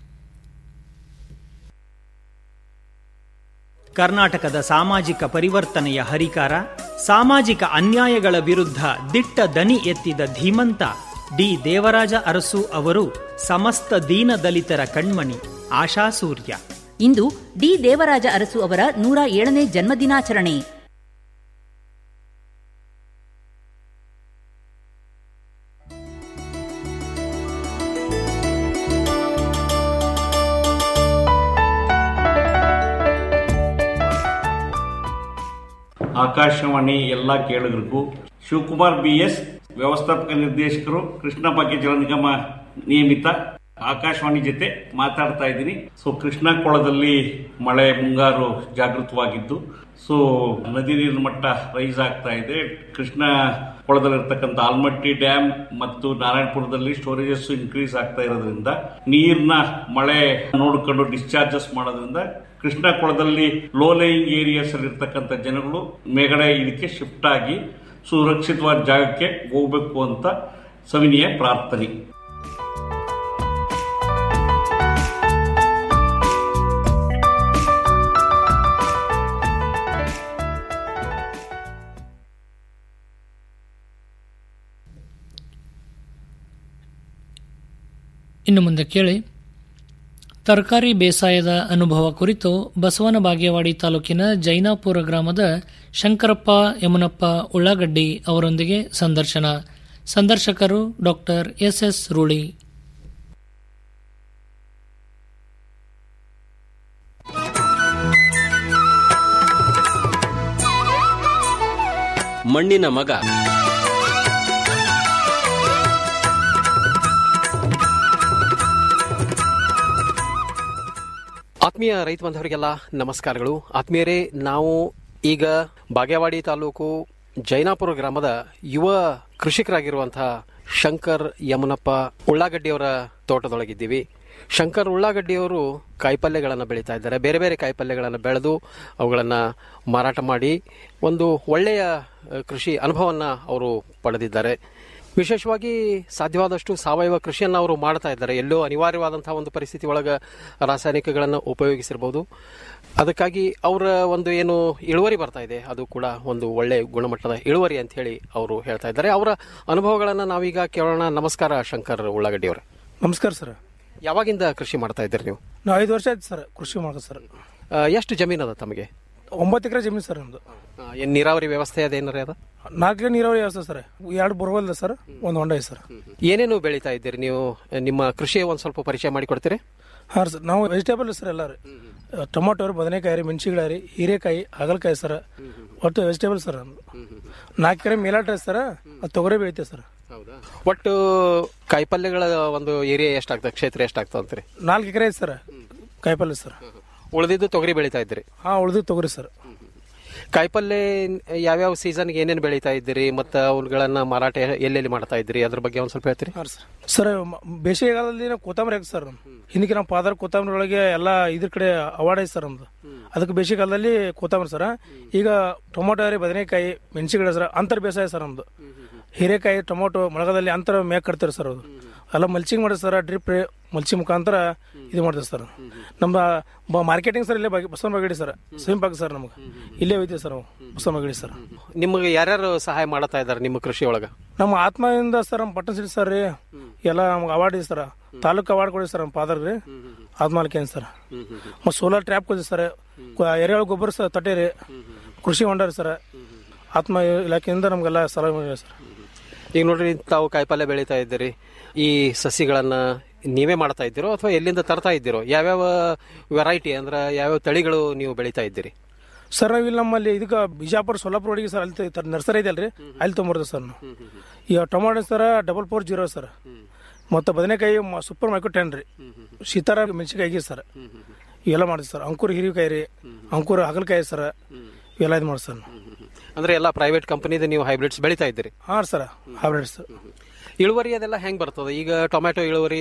S12: ಕರ್ನಾಟಕದ ಸಾಮಾಜಿಕ ಪರಿವರ್ತನೆಯ ಹರಿಕಾರ ಸಾಮಾಜಿಕ ಅನ್ಯಾಯಗಳ ವಿರುದ್ಧ ದಿಟ್ಟ ದನಿ ಎತ್ತಿದ ಧೀಮಂತ ಡಿ ದೇವರಾಜ ಅರಸು ಅವರು ಸಮಸ್ತ ದೀನ ದಲಿತರ ಕಣ್ಮಣಿ ಆಶಾಸೂರ್ಯ
S8: ಇಂದು ಡಿ ದೇವರಾಜ ಅರಸು ಅವರ ನೂರ ಏಳನೇ ಜನ್ಮದಿನಾಚರಣೆ
S13: ಆಕಾಶವಾಣಿ ಎಲ್ಲ ಕೇಳುಗರಿಗೂ ಶಿವಕುಮಾರ್ ಬಿ ಎಸ್ ವ್ಯವಸ್ಥಾಪಕ ನಿರ್ದೇಶಕರು ಕೃಷ್ಣ ಭಾಗ್ಯ ಜಲ ನಿಗಮ ನಿಯಮಿತ ಆಕಾಶವಾಣಿ ಜೊತೆ ಮಾತಾಡ್ತಾ ಇದ್ದೀನಿ ಸೊ ಕೃಷ್ಣ ಕೊಳದಲ್ಲಿ ಮಳೆ ಮುಂಗಾರು ಜಾಗೃತವಾಗಿದ್ದು ಸೊ ನದಿ ನೀರಿನ ಮಟ್ಟ ರೈಸ್ ಆಗ್ತಾ ಇದೆ ಕೃಷ್ಣ ಕೊಳದಲ್ಲಿರ್ತಕ್ಕಂಥ ಆಲ್ಮಟ್ಟಿ ಡ್ಯಾಮ್ ಮತ್ತು ನಾರಾಯಣಪುರದಲ್ಲಿ ಸ್ಟೋರೇಜಸ್ ಇನ್ಕ್ರೀಸ್ ಆಗ್ತಾ ಇರೋದ್ರಿಂದ ನೀರಿನ ಮಳೆ ನೋಡಿಕೊಂಡು ಡಿಸ್ಚಾರ್ಜಸ್ ಮಾಡೋದ್ರಿಂದ ಕೃಷ್ಣ ಕೊಳದಲ್ಲಿ ಲೋ ಲೈಯಿಂಗ್ ಏರಿಯಾಸ್ ಅಲ್ಲಿ ಇರ್ತಕ್ಕಂಥ ಜನಗಳು ಮೇಗಡೆ ಇದಕ್ಕೆ ಶಿಫ್ಟ್ ಆಗಿ ಸುರಕ್ಷಿತವಾದ ಜಾಗಕ್ಕೆ ಹೋಗ್ಬೇಕು ಅಂತ ಸವಿನಿಯ ಪ್ರಾರ್ಥನೆ
S10: ಇನ್ನು ಮುಂದೆ ಕೇಳಿ ತರಕಾರಿ ಬೇಸಾಯದ ಅನುಭವ ಕುರಿತು ಬಸವನ ಬಾಗೇವಾಡಿ ತಾಲೂಕಿನ ಜೈನಾಪುರ ಗ್ರಾಮದ ಶಂಕರಪ್ಪ ಯಮನಪ್ಪ ಉಳ್ಳಾಗಡ್ಡಿ ಅವರೊಂದಿಗೆ ಸಂದರ್ಶನ ಸಂದರ್ಶಕರು ಡಾಕ್ಟರ್ ಎಸ್ ಎಸ್ ರೂಳಿ
S14: ಮಣ್ಣಿನ ಮಗ
S11: ಆತ್ಮೀಯ ರೈತ ಬಾಂಧವರಿಗೆಲ್ಲ ನಮಸ್ಕಾರಗಳು ಆತ್ಮೀಯರೇ ನಾವು ಈಗ ಬಾಗೇವಾಡಿ ತಾಲೂಕು ಜೈನಾಪುರ ಗ್ರಾಮದ ಯುವ ಕೃಷಿಕರಾಗಿರುವಂತಹ ಶಂಕರ್ ಯಮನಪ್ಪ ಉಳ್ಳಾಗಡ್ಡಿಯವರ ತೋಟದೊಳಗಿದ್ದೀವಿ ಶಂಕರ್ ಉಳ್ಳಾಗಡ್ಡಿಯವರು ಕಾಯಿಪಲ್ಯಗಳನ್ನು ಬೆಳೀತಾ ಇದ್ದಾರೆ ಬೇರೆ ಬೇರೆ ಕಾಯಿಪಲ್ಯಗಳನ್ನು ಬೆಳೆದು ಅವುಗಳನ್ನು ಮಾರಾಟ ಮಾಡಿ ಒಂದು ಒಳ್ಳೆಯ ಅಹ್, ಕೃಷಿ ಅನುಭವವನ್ನು ಅವರು ಪಡೆದಿದ್ದಾರೆ ವಿಶೇಷವಾಗಿ ಸಾಧ್ಯವಾದಷ್ಟು ಸಾವಯವ ಕೃಷಿಯನ್ನು ಅವರು ಮಾಡ್ತಾ ಇದ್ದಾರೆ ಎಲ್ಲೋ ಅನಿವಾರ್ಯವಾದಂತಹ ಒಂದು ಪರಿಸ್ಥಿತಿ ಒಳಗೆ ರಾಸಾಯನಿಕಗಳನ್ನು ಉಪಯೋಗಿಸಿರ್ಬೋದು ಅದಕ್ಕಾಗಿ ಅವರ ಒಂದು ಏನು ಇಳುವರಿ ಬರ್ತಾ ಇದೆ ಅದು ಕೂಡ ಒಂದು ಒಳ್ಳೆ ಗುಣಮಟ್ಟದ ಇಳುವರಿ ಅಂತ ಹೇಳಿ ಅವರು ಹೇಳ್ತಾ ಇದ್ದಾರೆ ಅವರ ಅನುಭವಗಳನ್ನು ನಾವೀಗ ಕೇಳೋಣ ನಮಸ್ಕಾರ ಶಂಕರ್ ಉಳ್ಳಾಗಡ್ಡಿ ಅವರೇ
S15: ನಮಸ್ಕಾರ ಸರ್
S11: ಯಾವಾಗಿಂದ ಕೃಷಿ ಮಾಡ್ತಾ ಇದ್ದೀರಿ ನೀವು
S15: ನಾವು ಐದು ವರ್ಷ ಆಯ್ತು ಸರ್ ಕೃಷಿ ಮಾಡೋದು ಸರ್
S11: ಆ, ಎಷ್ಟು ಜಮೀನು ಅದ ತಮಗೆ
S15: ಒಂಬತ್ತು ಎಕರೆ ಜಮೀನು ಸರ್ ನಮ್ದು
S11: ಏನು ನೀರಾವರಿ ವ್ಯವಸ್ಥೆ ಅದೇನಾರ ಅದ
S15: ನಾಲ್ಕು ಎಕರೆ ನೀರಾವರಿ ವ್ಯವಸ್ಥೆ ಸರ್ ಎರಡು ಬೋರ್ವೆಲ್ ಸರ್ ಒಂದು ಹೊಂಡ ಐತೆ ಸರ್
S11: ಏನೇನು ಬೆಳೀತಾ ಇದ್ದೀರಿ ನೀವು ನಿಮ್ಮ ಕೃಷಿ ಒಂದು ಸ್ವಲ್ಪ ಪರಿಚಯ ಮಾಡಿಕೊಡ್ತೀರಿ
S15: ಹಾಂ ಸರ್ ನಾವು ವೆಜಿಟೇಬಲ್ ಸರ್ ಎಲ್ಲ ರೀ ಟೊಮೊಟೊ ರೀ ಬದನೆಕಾಯಿ ರೀ ಮೆಣಸಿನ್ಕಾಯಿ ರೀ ಹೀರೆಕಾಯಿ ಹಾಗಲಕಾಯಿ ಸರ್ ಒಟ್ಟು ವೆಜಿಟೇಬಲ್ ಸರ್ ನಮ್ದು ನಾಲ್ಕು ಎಕರೆ ಮೇಲಾಟ ಐತೆ ಸರ್ ಅದು ತೊಗರಿ ಬೆಳಿತೇವೆ ಸರ್
S11: ಒಟ್ಟು ಕಾಯಿಪಲ್ಯಗಳ ಒಂದು ಏರಿಯಾ ಎಷ್ಟಾಗ್ತದೆ ಕ್ಷೇತ್ರ ಎಷ್ಟಾಗ್ತದೆ ಅಂತೀರಿ
S15: ನಾಲ್ಕು ಎಕರೆ ಐತೆ ಸರ್ ಕಾಯಿಪಲ್ಲೆ ಸರ್
S11: ಉಳಿದಿದ್ದು ತೊಗರಿ ಬೆಳೀತಾ ಇದ್ದೀರಿ
S15: ಹಾಂ ಉಳಿದು ತೊಗರಿ ಸರ್
S11: ಕಾಯಿಪಲ್ಯ ಯಾವ್ಯಾವ ಸೀಸನ್ಗೆ ಏನೇನು ಬೆಳೀತಾ ಇದ್ದೀರಿ ಮತ್ತು ಅವುಗಳನ್ನ ಮಾರಾಟ ಎಲ್ಲೆಲ್ಲಿ ಮಾಡ್ತಾ ಇದ್ದೀರಿ ಅದ್ರ ಬಗ್ಗೆ ಒಂದು ಸ್ವಲ್ಪ ಹೇಳ್ತೀರಿ
S15: ಸರ್ ಮ- ಬೇಸಿಗೆಗಾಲದಲ್ಲಿ ನಾವು ಕೊತ್ತಂಬರಿ ಹಾಕಿ ಸರ್ ಹಿಂದಕ್ಕೆ ನಮ್ಮ ಫಾದರ್ ಕೊತ್ತಂಬರಿ ಒಳಗೆ ಎಲ್ಲ ಇದ್ರ ಕಡೆ ಅವಾರ್ಡ್ ಐತೆ ಸರ್ ನಮ್ದು ಅದಕ್ಕೆ ಬೇಸಿಗೆಗಾಲದಲ್ಲಿ ಕೊತ್ತಂಬರಿ ಸರ್ ಈಗ ಟೊಮೊಟೊ ರೀ ಬದನೆಕಾಯಿ ಮೆಣಸಿನಕಾಯಿ ಸರ್ ಅಂತರ ಬೇಸಾಯ ಸರ್ ನಮ್ದು ಹೀರೆಕಾಯಿ ಟೊಮೊಟೊ ಮಳೆಗಾಲದಲ್ಲಿ ಅಂತರ ಮೇಕ್ ಕಟ್ತಾರೆ ಸರ್ ಅದು ಎಲ್ಲ ಮಲ್ಚಿಂಗ್ ಮಾಡಿದೆ ಸರ್ ಡ್ರಿಪ್ ಮಲ್ಚಿ ಮುಖಾಂತರ ಇದು ಮಾಡ್ತೇವೆ ಸರ್ ನಮ್ಮ ಮಾರ್ಕೆಟಿಂಗ್ ಸರ್ ಇಲ್ಲೇ ಬಾಗಿ- ಬಸವನ ಬಾಗಡಿ ಸರ್ ಸ್ವಯಂ ಪಾಕ ಸರ್ ನಮಗೆ ಇಲ್ಲೇ ಹೋಯ್ತೀವಿ ಸರ್ ನಾವು ಬಸವನ ಬಾಗಡಿ ಸರ್
S11: ನಿಮಗೆ ಯಾರ್ಯಾರು ಸಹಾಯ ಮಾಡತಾ ಇದ್ದಾರೆ ನಿಮ್ಮ ಕೃಷಿ ಒಳಗ
S15: ನಮ್ಮ ಆತ್ಮದಿಂದ ಸರ್ ನಮ್ಮ ಪಟ್ಟಣ ಸಿಟಿ ಸರ್ ರೀ ಎಲ್ಲ ನಮ್ಗೆ ಅವಾರ್ಡ್ ಇದೆ ಸರ್ ತಾಲೂಕು ಅವಾರ್ಡ್ ಕೊಡಿ ಸರ್ ನಮ್ಮ ಫಾದರ್ ರೀ ಆತ್ಮಾಲಿಕೇನ್ ಸರ್ ಮತ್ತು ಸೋಲಾರ್ ಟ್ರ್ಯಾಪ್ ಕೊಡಿ ಸರ್ ಎರೆಹುಳ ಗೊಬ್ಬರ ಸರ್ ತಟ್ಟೆ ರೀ ಕೃಷಿ ಹೊಂಡ ರೀ ಸರ್ ಆತ್ಮ ಇಲಾಖೆಯಿಂದ ನಮಗೆಲ್ಲ ಸಲಹೆ ಮಾಡಿದೆ ಸರ್
S11: ಈಗ ನೋಡ್ರಿ ತಾವು ಕಾಯಿಪಲ್ಯ ಬೆಳೀತಾ ಇದ್ದೀರಿ ಈ ಸಸಿಗಳನ್ನ ನೀವೇ ಮಾಡ್ತಾ ಇದ್ದೀರೋ ಅಥವಾ ಎಲ್ಲಿಂದ ತರ್ತಾ ಇದ್ದೀರೋ ಯಾವ್ಯಾವ ವೆರೈಟಿ ಅಂದ್ರೆ ಯಾವ್ಯಾವ ತಳಿಗಳು ನೀವು ಬೆಳೀತಾ ಇದ್ದೀರಿ
S15: ಸರ್ ನಾವು ಇಲ್ಲಿ ನಮ್ಮಲ್ಲಿ ಇದಕ್ಕೆ ಬಿಜಾಪುರ ಸೊಲ್ಲಾಪುರ ರೋಡಿಗೆ ಸರ್ ಅಲ್ಲಿ ತ- ನರ್ಸರಿ ಇದೆ ಅಲ್ರಿ ಅಲ್ಲಿ ತೊಗೊಂಬರ್ತೇವೆ ಸರ್ ನಾವು ಈಗ tomato sir double four zero sir ಮತ್ತು ಬದನೆಕಾಯಿ ಸೂಪರ್ ಮೈಕ್ರೋ ಟೆನ್ ರೀ ಶೀತಾರ ಮೆಣಸಿನ್ಕಾಯಿ ಸರ್ ಇವೆಲ್ಲ ಮಾಡ್ತೀವಿ ಸರ್ ಅಂಕುರ್ ಹಿರಿಕಾಯಿ ರೀ ಅಂಕುರ್ ಹಾಗಲಕಾಯಿ ಸರ್ ಇವೆಲ್ಲ ಇದು ಮಾಡಿ ಸರ್
S11: ಅಂದ್ರೆ ಎಲ್ಲ ಪ್ರೈವೇಟ್ ಕಂಪನಿದ ನೀವು ಹೈಬ್ರಿಡ್ಸ್ ಬೆಳೀತಾ ಇದ್ದೀರಿ
S15: ಹಾಂ ಸರ್ ಹೈಬ್ರಿಡ್ ಸರ್
S11: ಇಳುವರಿ ಅದೆಲ್ಲ ಹೆಂಗ್ ಬರ್ತದ ಈಗ ಟೊಮ್ಯಾಟೊ ಇಳುವರಿ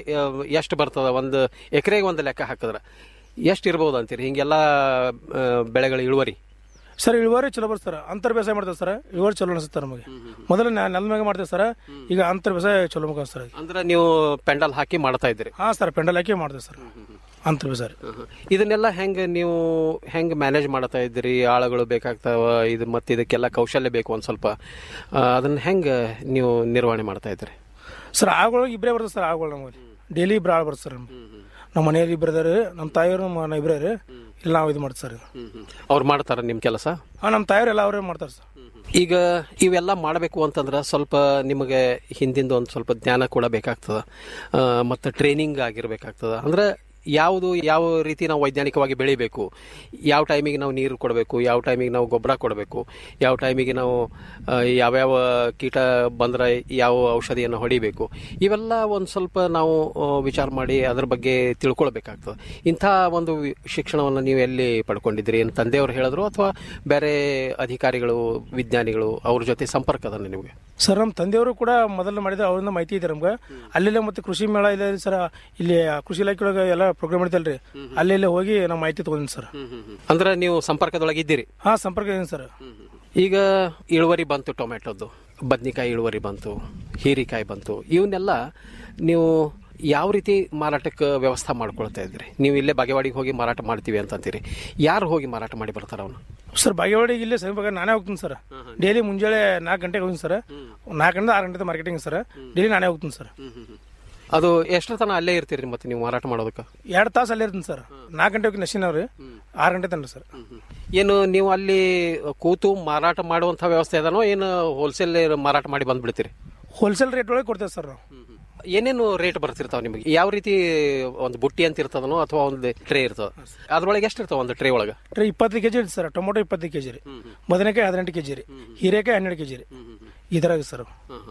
S11: ಎಷ್ಟು ಬರ್ತದ ಒಂದು ಎಕರೆಗೆ ಒಂದು ಲೆಕ್ಕ ಹಾಕಿದ್ರ ಎಷ್ಟು ಇರ್ಬೋದು ಅಂತೀರಿ ಹಿಂಗೆಲ್ಲ ಆ, ಬೆಳೆಗಳ ಇಳುವರಿ
S15: ಸರ್ ಇಳುವರಿ ಚಲೋ ಬರ್ತದೆ ಸರ್ ಅಂತರ್ ಬೇಸಾಯ ಮಾಡ್ತೇವೆ ಸರ್ ಇಳುವರಿ ಚಲೋ ಅನಿಸುತ್ತೆ ನಮಗೆ ಮೊದಲು ನೆಲ ಮ್ಯಾಗ ಮಾಡ್ತೇವೆ ಸರ್ ಈಗ ಅಂತರ್ ಬೇಸಾಯ ಚಲೋ ಮುಖ ಸರ್
S11: ಅಂದ್ರೆ ನೀವು ಪೆಂಡಲ್ ಹಾಕಿ ಮಾಡ್ತಾ ಇದ್ದೀರಿ
S15: ಹಾಂ ಸರ್ ಪೆಂಡಲ್ ಹಾಕಿ ಮಾಡ್ತೇವೆ ಸರ್ ಅಂತರ್ ಬೇಸಾಯ
S11: ಇದನ್ನೆಲ್ಲ ಹೆಂಗ್ ನೀವು ಹೆಂಗ್ ಮ್ಯಾನೇಜ್ ಮಾಡ್ತಾ ಇದ್ದೀರಿ ಆಳುಗಳು ಬೇಕಾಗ್ತಾವ ಇದು ಮತ್ತೆ ಇದಕ್ಕೆಲ್ಲ ಕೌಶಲ್ಯ ಬೇಕು ಒಂದ್ ಸ್ವಲ್ಪ ಆ, ಅದನ್ನ ಹೆಂಗ್ ನೀವು ನಿರ್ವಹಣೆ ಮಾಡ್ತಾ ಇದ್ದೀರಿ
S15: ಸರ್ ಆಗಳು ಇಬ್ಬರೇ ಬರ್ತದೆ ಸರ್ ಆಗಳು ನಮಗೆ ಡೈಲಿ ಇಬ್ಬರು ಆಳು ಬರ್ತದೆ ಸರ್ ನಮ್ಗೆ. ನಮ್ಮ ಮನೆಯಲ್ಲಿ ಇಬ್ಬರು ಇದಾರೆ ನಮ್ಮ ತಾಯಿಯವರು ನಮ್ಮ ಇಬ್ಬರೇ ರೀ ಇಲ್ಲ ನಾವು ಇದು ಮಾಡ್ತೀವಿ ಸರ್
S11: ಅವ್ರು ಮಾಡ್ತಾರ ನಿಮ್ ಕೆಲಸ
S15: ಹಾಂ ನಮ್ಮ ತಾಯಿಯವರು ಎಲ್ಲ ಅವರೇ ಮಾಡ್ತಾರೆ ಸರ್
S11: ಈಗ ಇವೆಲ್ಲ ಮಾಡಬೇಕು ಅಂತಂದ್ರೆ ಸ್ವಲ್ಪ ನಿಮಗೆ ಹಿಂದಿಂದ ಒಂದು ಸ್ವಲ್ಪ ಜ್ಞಾನ ಕೂಡ ಬೇಕಾಗ್ತದ ಆ, ಮತ್ತೆ ಟ್ರೈನಿಂಗ್ ಆಗಿರ್ಬೇಕಾಗ್ತದ ಅಂದ್ರೆ ಯಾವುದು ಯಾವ ರೀತಿ ನಾವು ವೈಜ್ಞಾನಿಕವಾಗಿ ಬೆಳಿಬೇಕು ಯಾವ ಟೈಮಿಗೆ ನಾವು ನೀರು ಕೊಡಬೇಕು ಯಾವ ಟೈಮಿಗೆ ನಾವು ಗೊಬ್ಬರ ಕೊಡಬೇಕು ಯಾವ ಟೈಮಿಗೆ ನಾವು ಆ, ಯಾವ್ಯಾವ ಕೀಟ ಬಂದ್ರೆ ಯಾವ ಔಷಧಿಯನ್ನು ಹೊಡಿಬೇಕು ಇವೆಲ್ಲ ಒಂದು ಸ್ವಲ್ಪ ನಾವು ಆ, ವಿಚಾರ ಮಾಡಿ ಅದ್ರ ಬಗ್ಗೆ ತಿಳ್ಕೊಳ್ಬೇಕಾಗ್ತದೆ ಇಂಥ ಒಂದು ವಿ- ಶಿಕ್ಷಣವನ್ನು ನೀವು ಎಲ್ಲಿ ಪಡ್ಕೊಂಡಿದ್ದೀರಿ ಏನು ತಂದೆಯವರು ಹೇಳಿದ್ರು ಅಥವಾ ಬೇರೆ ಅಧಿಕಾರಿಗಳು ವಿಜ್ಞಾನಿಗಳು ಅವ್ರ ಜೊತೆ ಸಂಪರ್ಕ ಅದ ನಿಮಗೆ
S15: ಸರ್ ನಮ್ಮ ತಂದೆಯವರು ಕೂಡ ಮೊದಲು ಮಾಡಿದ ಅವರಿಂದ ಮಾಹಿತಿ ಇದೆ ನಮ್ಗೆ ಅಲ್ಲೆಲ್ಲ ಮತ್ತೆ ಕೃಷಿ ಮೇಳ ಇದೆ ಸರ್ ಇಲ್ಲಿ ಕೃಷಿ ಇಲಾಖೆ ಒಳಗೆ ಎಲ್ಲ ಪ್ರೋಗ್ರಾಮ್ ಇರ್ತಲ್ರಿ ಅಲ್ಲೆಲ್ಲ ಹೋಗಿ ನಾವು ಮಾಹಿತಿ ತಗೊಂಡಿನಿ ಸರ್
S11: ಅಂದ್ರೆ ನೀವು ಸಂಪರ್ಕದೊಳಗೆ ಇದ್ದೀರಿ
S15: ಹಾಂ ಸಂಪರ್ಕ ಇದೀನಿ ಸರ್
S11: ಈಗ ಇಳುವರಿ ಬಂತು ಟೊಮೆಟೊದ್ದು ಬದ್ನಿಕಾಯಿ ಇಳುವರಿ ಬಂತು ಹೀರಿಕಾಯಿ ಬಂತು ಇವನ್ನೆಲ್ಲ ನೀವು ಯಾವ ರೀತಿ ಮಾರಾಟಕ್ಕೆ ವ್ಯವಸ್ಥೆ ಮಾಡ್ಕೊಳ್ತಾ ಇದ್ರಿ ನೀವು ಇಲ್ಲೇ ಬಾಗೇವಾಡಿಗೆ ಹೋಗಿ ಮಾರಾಟ ಮಾಡ್ತೀವಿ ಅಂತಂತೀರಿ ಯಾರು ಹೋಗಿ ಮಾರಾಟ ಮಾಡಿ ಬರ್ತಾರ ಅವನು
S15: ಸರ್ ಬಾಗೇವಾಡಿಗೆ ಇಲ್ಲೇ ಸಮೀಪ ನಾನೇ ಹೋಗ್ತೀನಿ ಸರ್ ಡೈಲಿ ಮುಂಜಾನೆ ನಾಲ್ಕು ಗಂಟೆಗೆ ಹೋಗ್ತೀನಿ ಸರ್ ನಾಲ್ಕರಿಂದ ಆರು ಗಂಟೆ ಮಾರ್ಕೆಟಿಂಗ್ ಸರ್ ಡೈಲಿ ನಾನೇ ಹೋಗ್ತೀನಿ ಸರ್
S11: ಅದು ಎಷ್ಟರ ತನಕ ಅಲ್ಲೇ ಇರ್ತೀರಿ ಮತ್ತೆ ನೀವು ಮಾರಾಟ ಮಾಡೋದಕ್ಕೆ
S15: ಎರಡು ತಾಸು ಅಲ್ಲೇ ಇರ್ತೀನಿ ಸರ್ ನಾಲ್ಕು ಗಂಟೆ ಹೋಗಿ ನಶಿನವ್ರಿ ಆರು ಗಂಟೆ ತನಕ ಸರ್
S11: ಏನು ನೀವು ಅಲ್ಲಿ ಕೂತು ಮಾರಾಟ ಮಾಡುವಂಥ ವ್ಯವಸ್ಥೆ ಇದನೋ ಏನು ಹೋಲ್ಸೇಲ್ ಮಾರಾಟ ಮಾಡಿ ಬಂದ್ಬಿಡ್ತೀರಿ
S15: ಹೋಲ್ಸೇಲ್ ರೇಟ್ ಒಳಗೆ ಕೊಡ್ತೇವೆ ಸರ್ ನಾವು
S11: ಏನೇನು ರೇಟ್ ಬರ್ತಿರ್ತಾವ ನಿಮಗೆ ಯಾವ ರೀತಿ ಒಂದು ಬುಟ್ಟಿ ಅಂತ ಇರ್ತದನೋ ಅಥವಾ ಒಂದು ಟ್ರೇ ಇರ್ತದ ಅದ್ರೊಳಗೆ ಎಷ್ಟು ಇರ್ತಾವ ಒಂದು ಟ್ರೇ ಒಳಗೆ
S15: ಟ್ರೇ ಇಪ್ಪತ್ತು ಕೆಜಿ ಇರುತ್ತೆ ಸರ್ ಟೊಮೊಟೊ ಇಪ್ಪತ್ತು ಕೆಜಿ ರೀ ಬದನೆಕಾಯಿ ಹದಿನೆಂಟು ಕೆಜಿ ರೀ ಹೀರೆಕಾಯಿ ಹನ್ನೆರಡು ಕೆಜಿ ರೀ ಈ ಥರ ಸರ್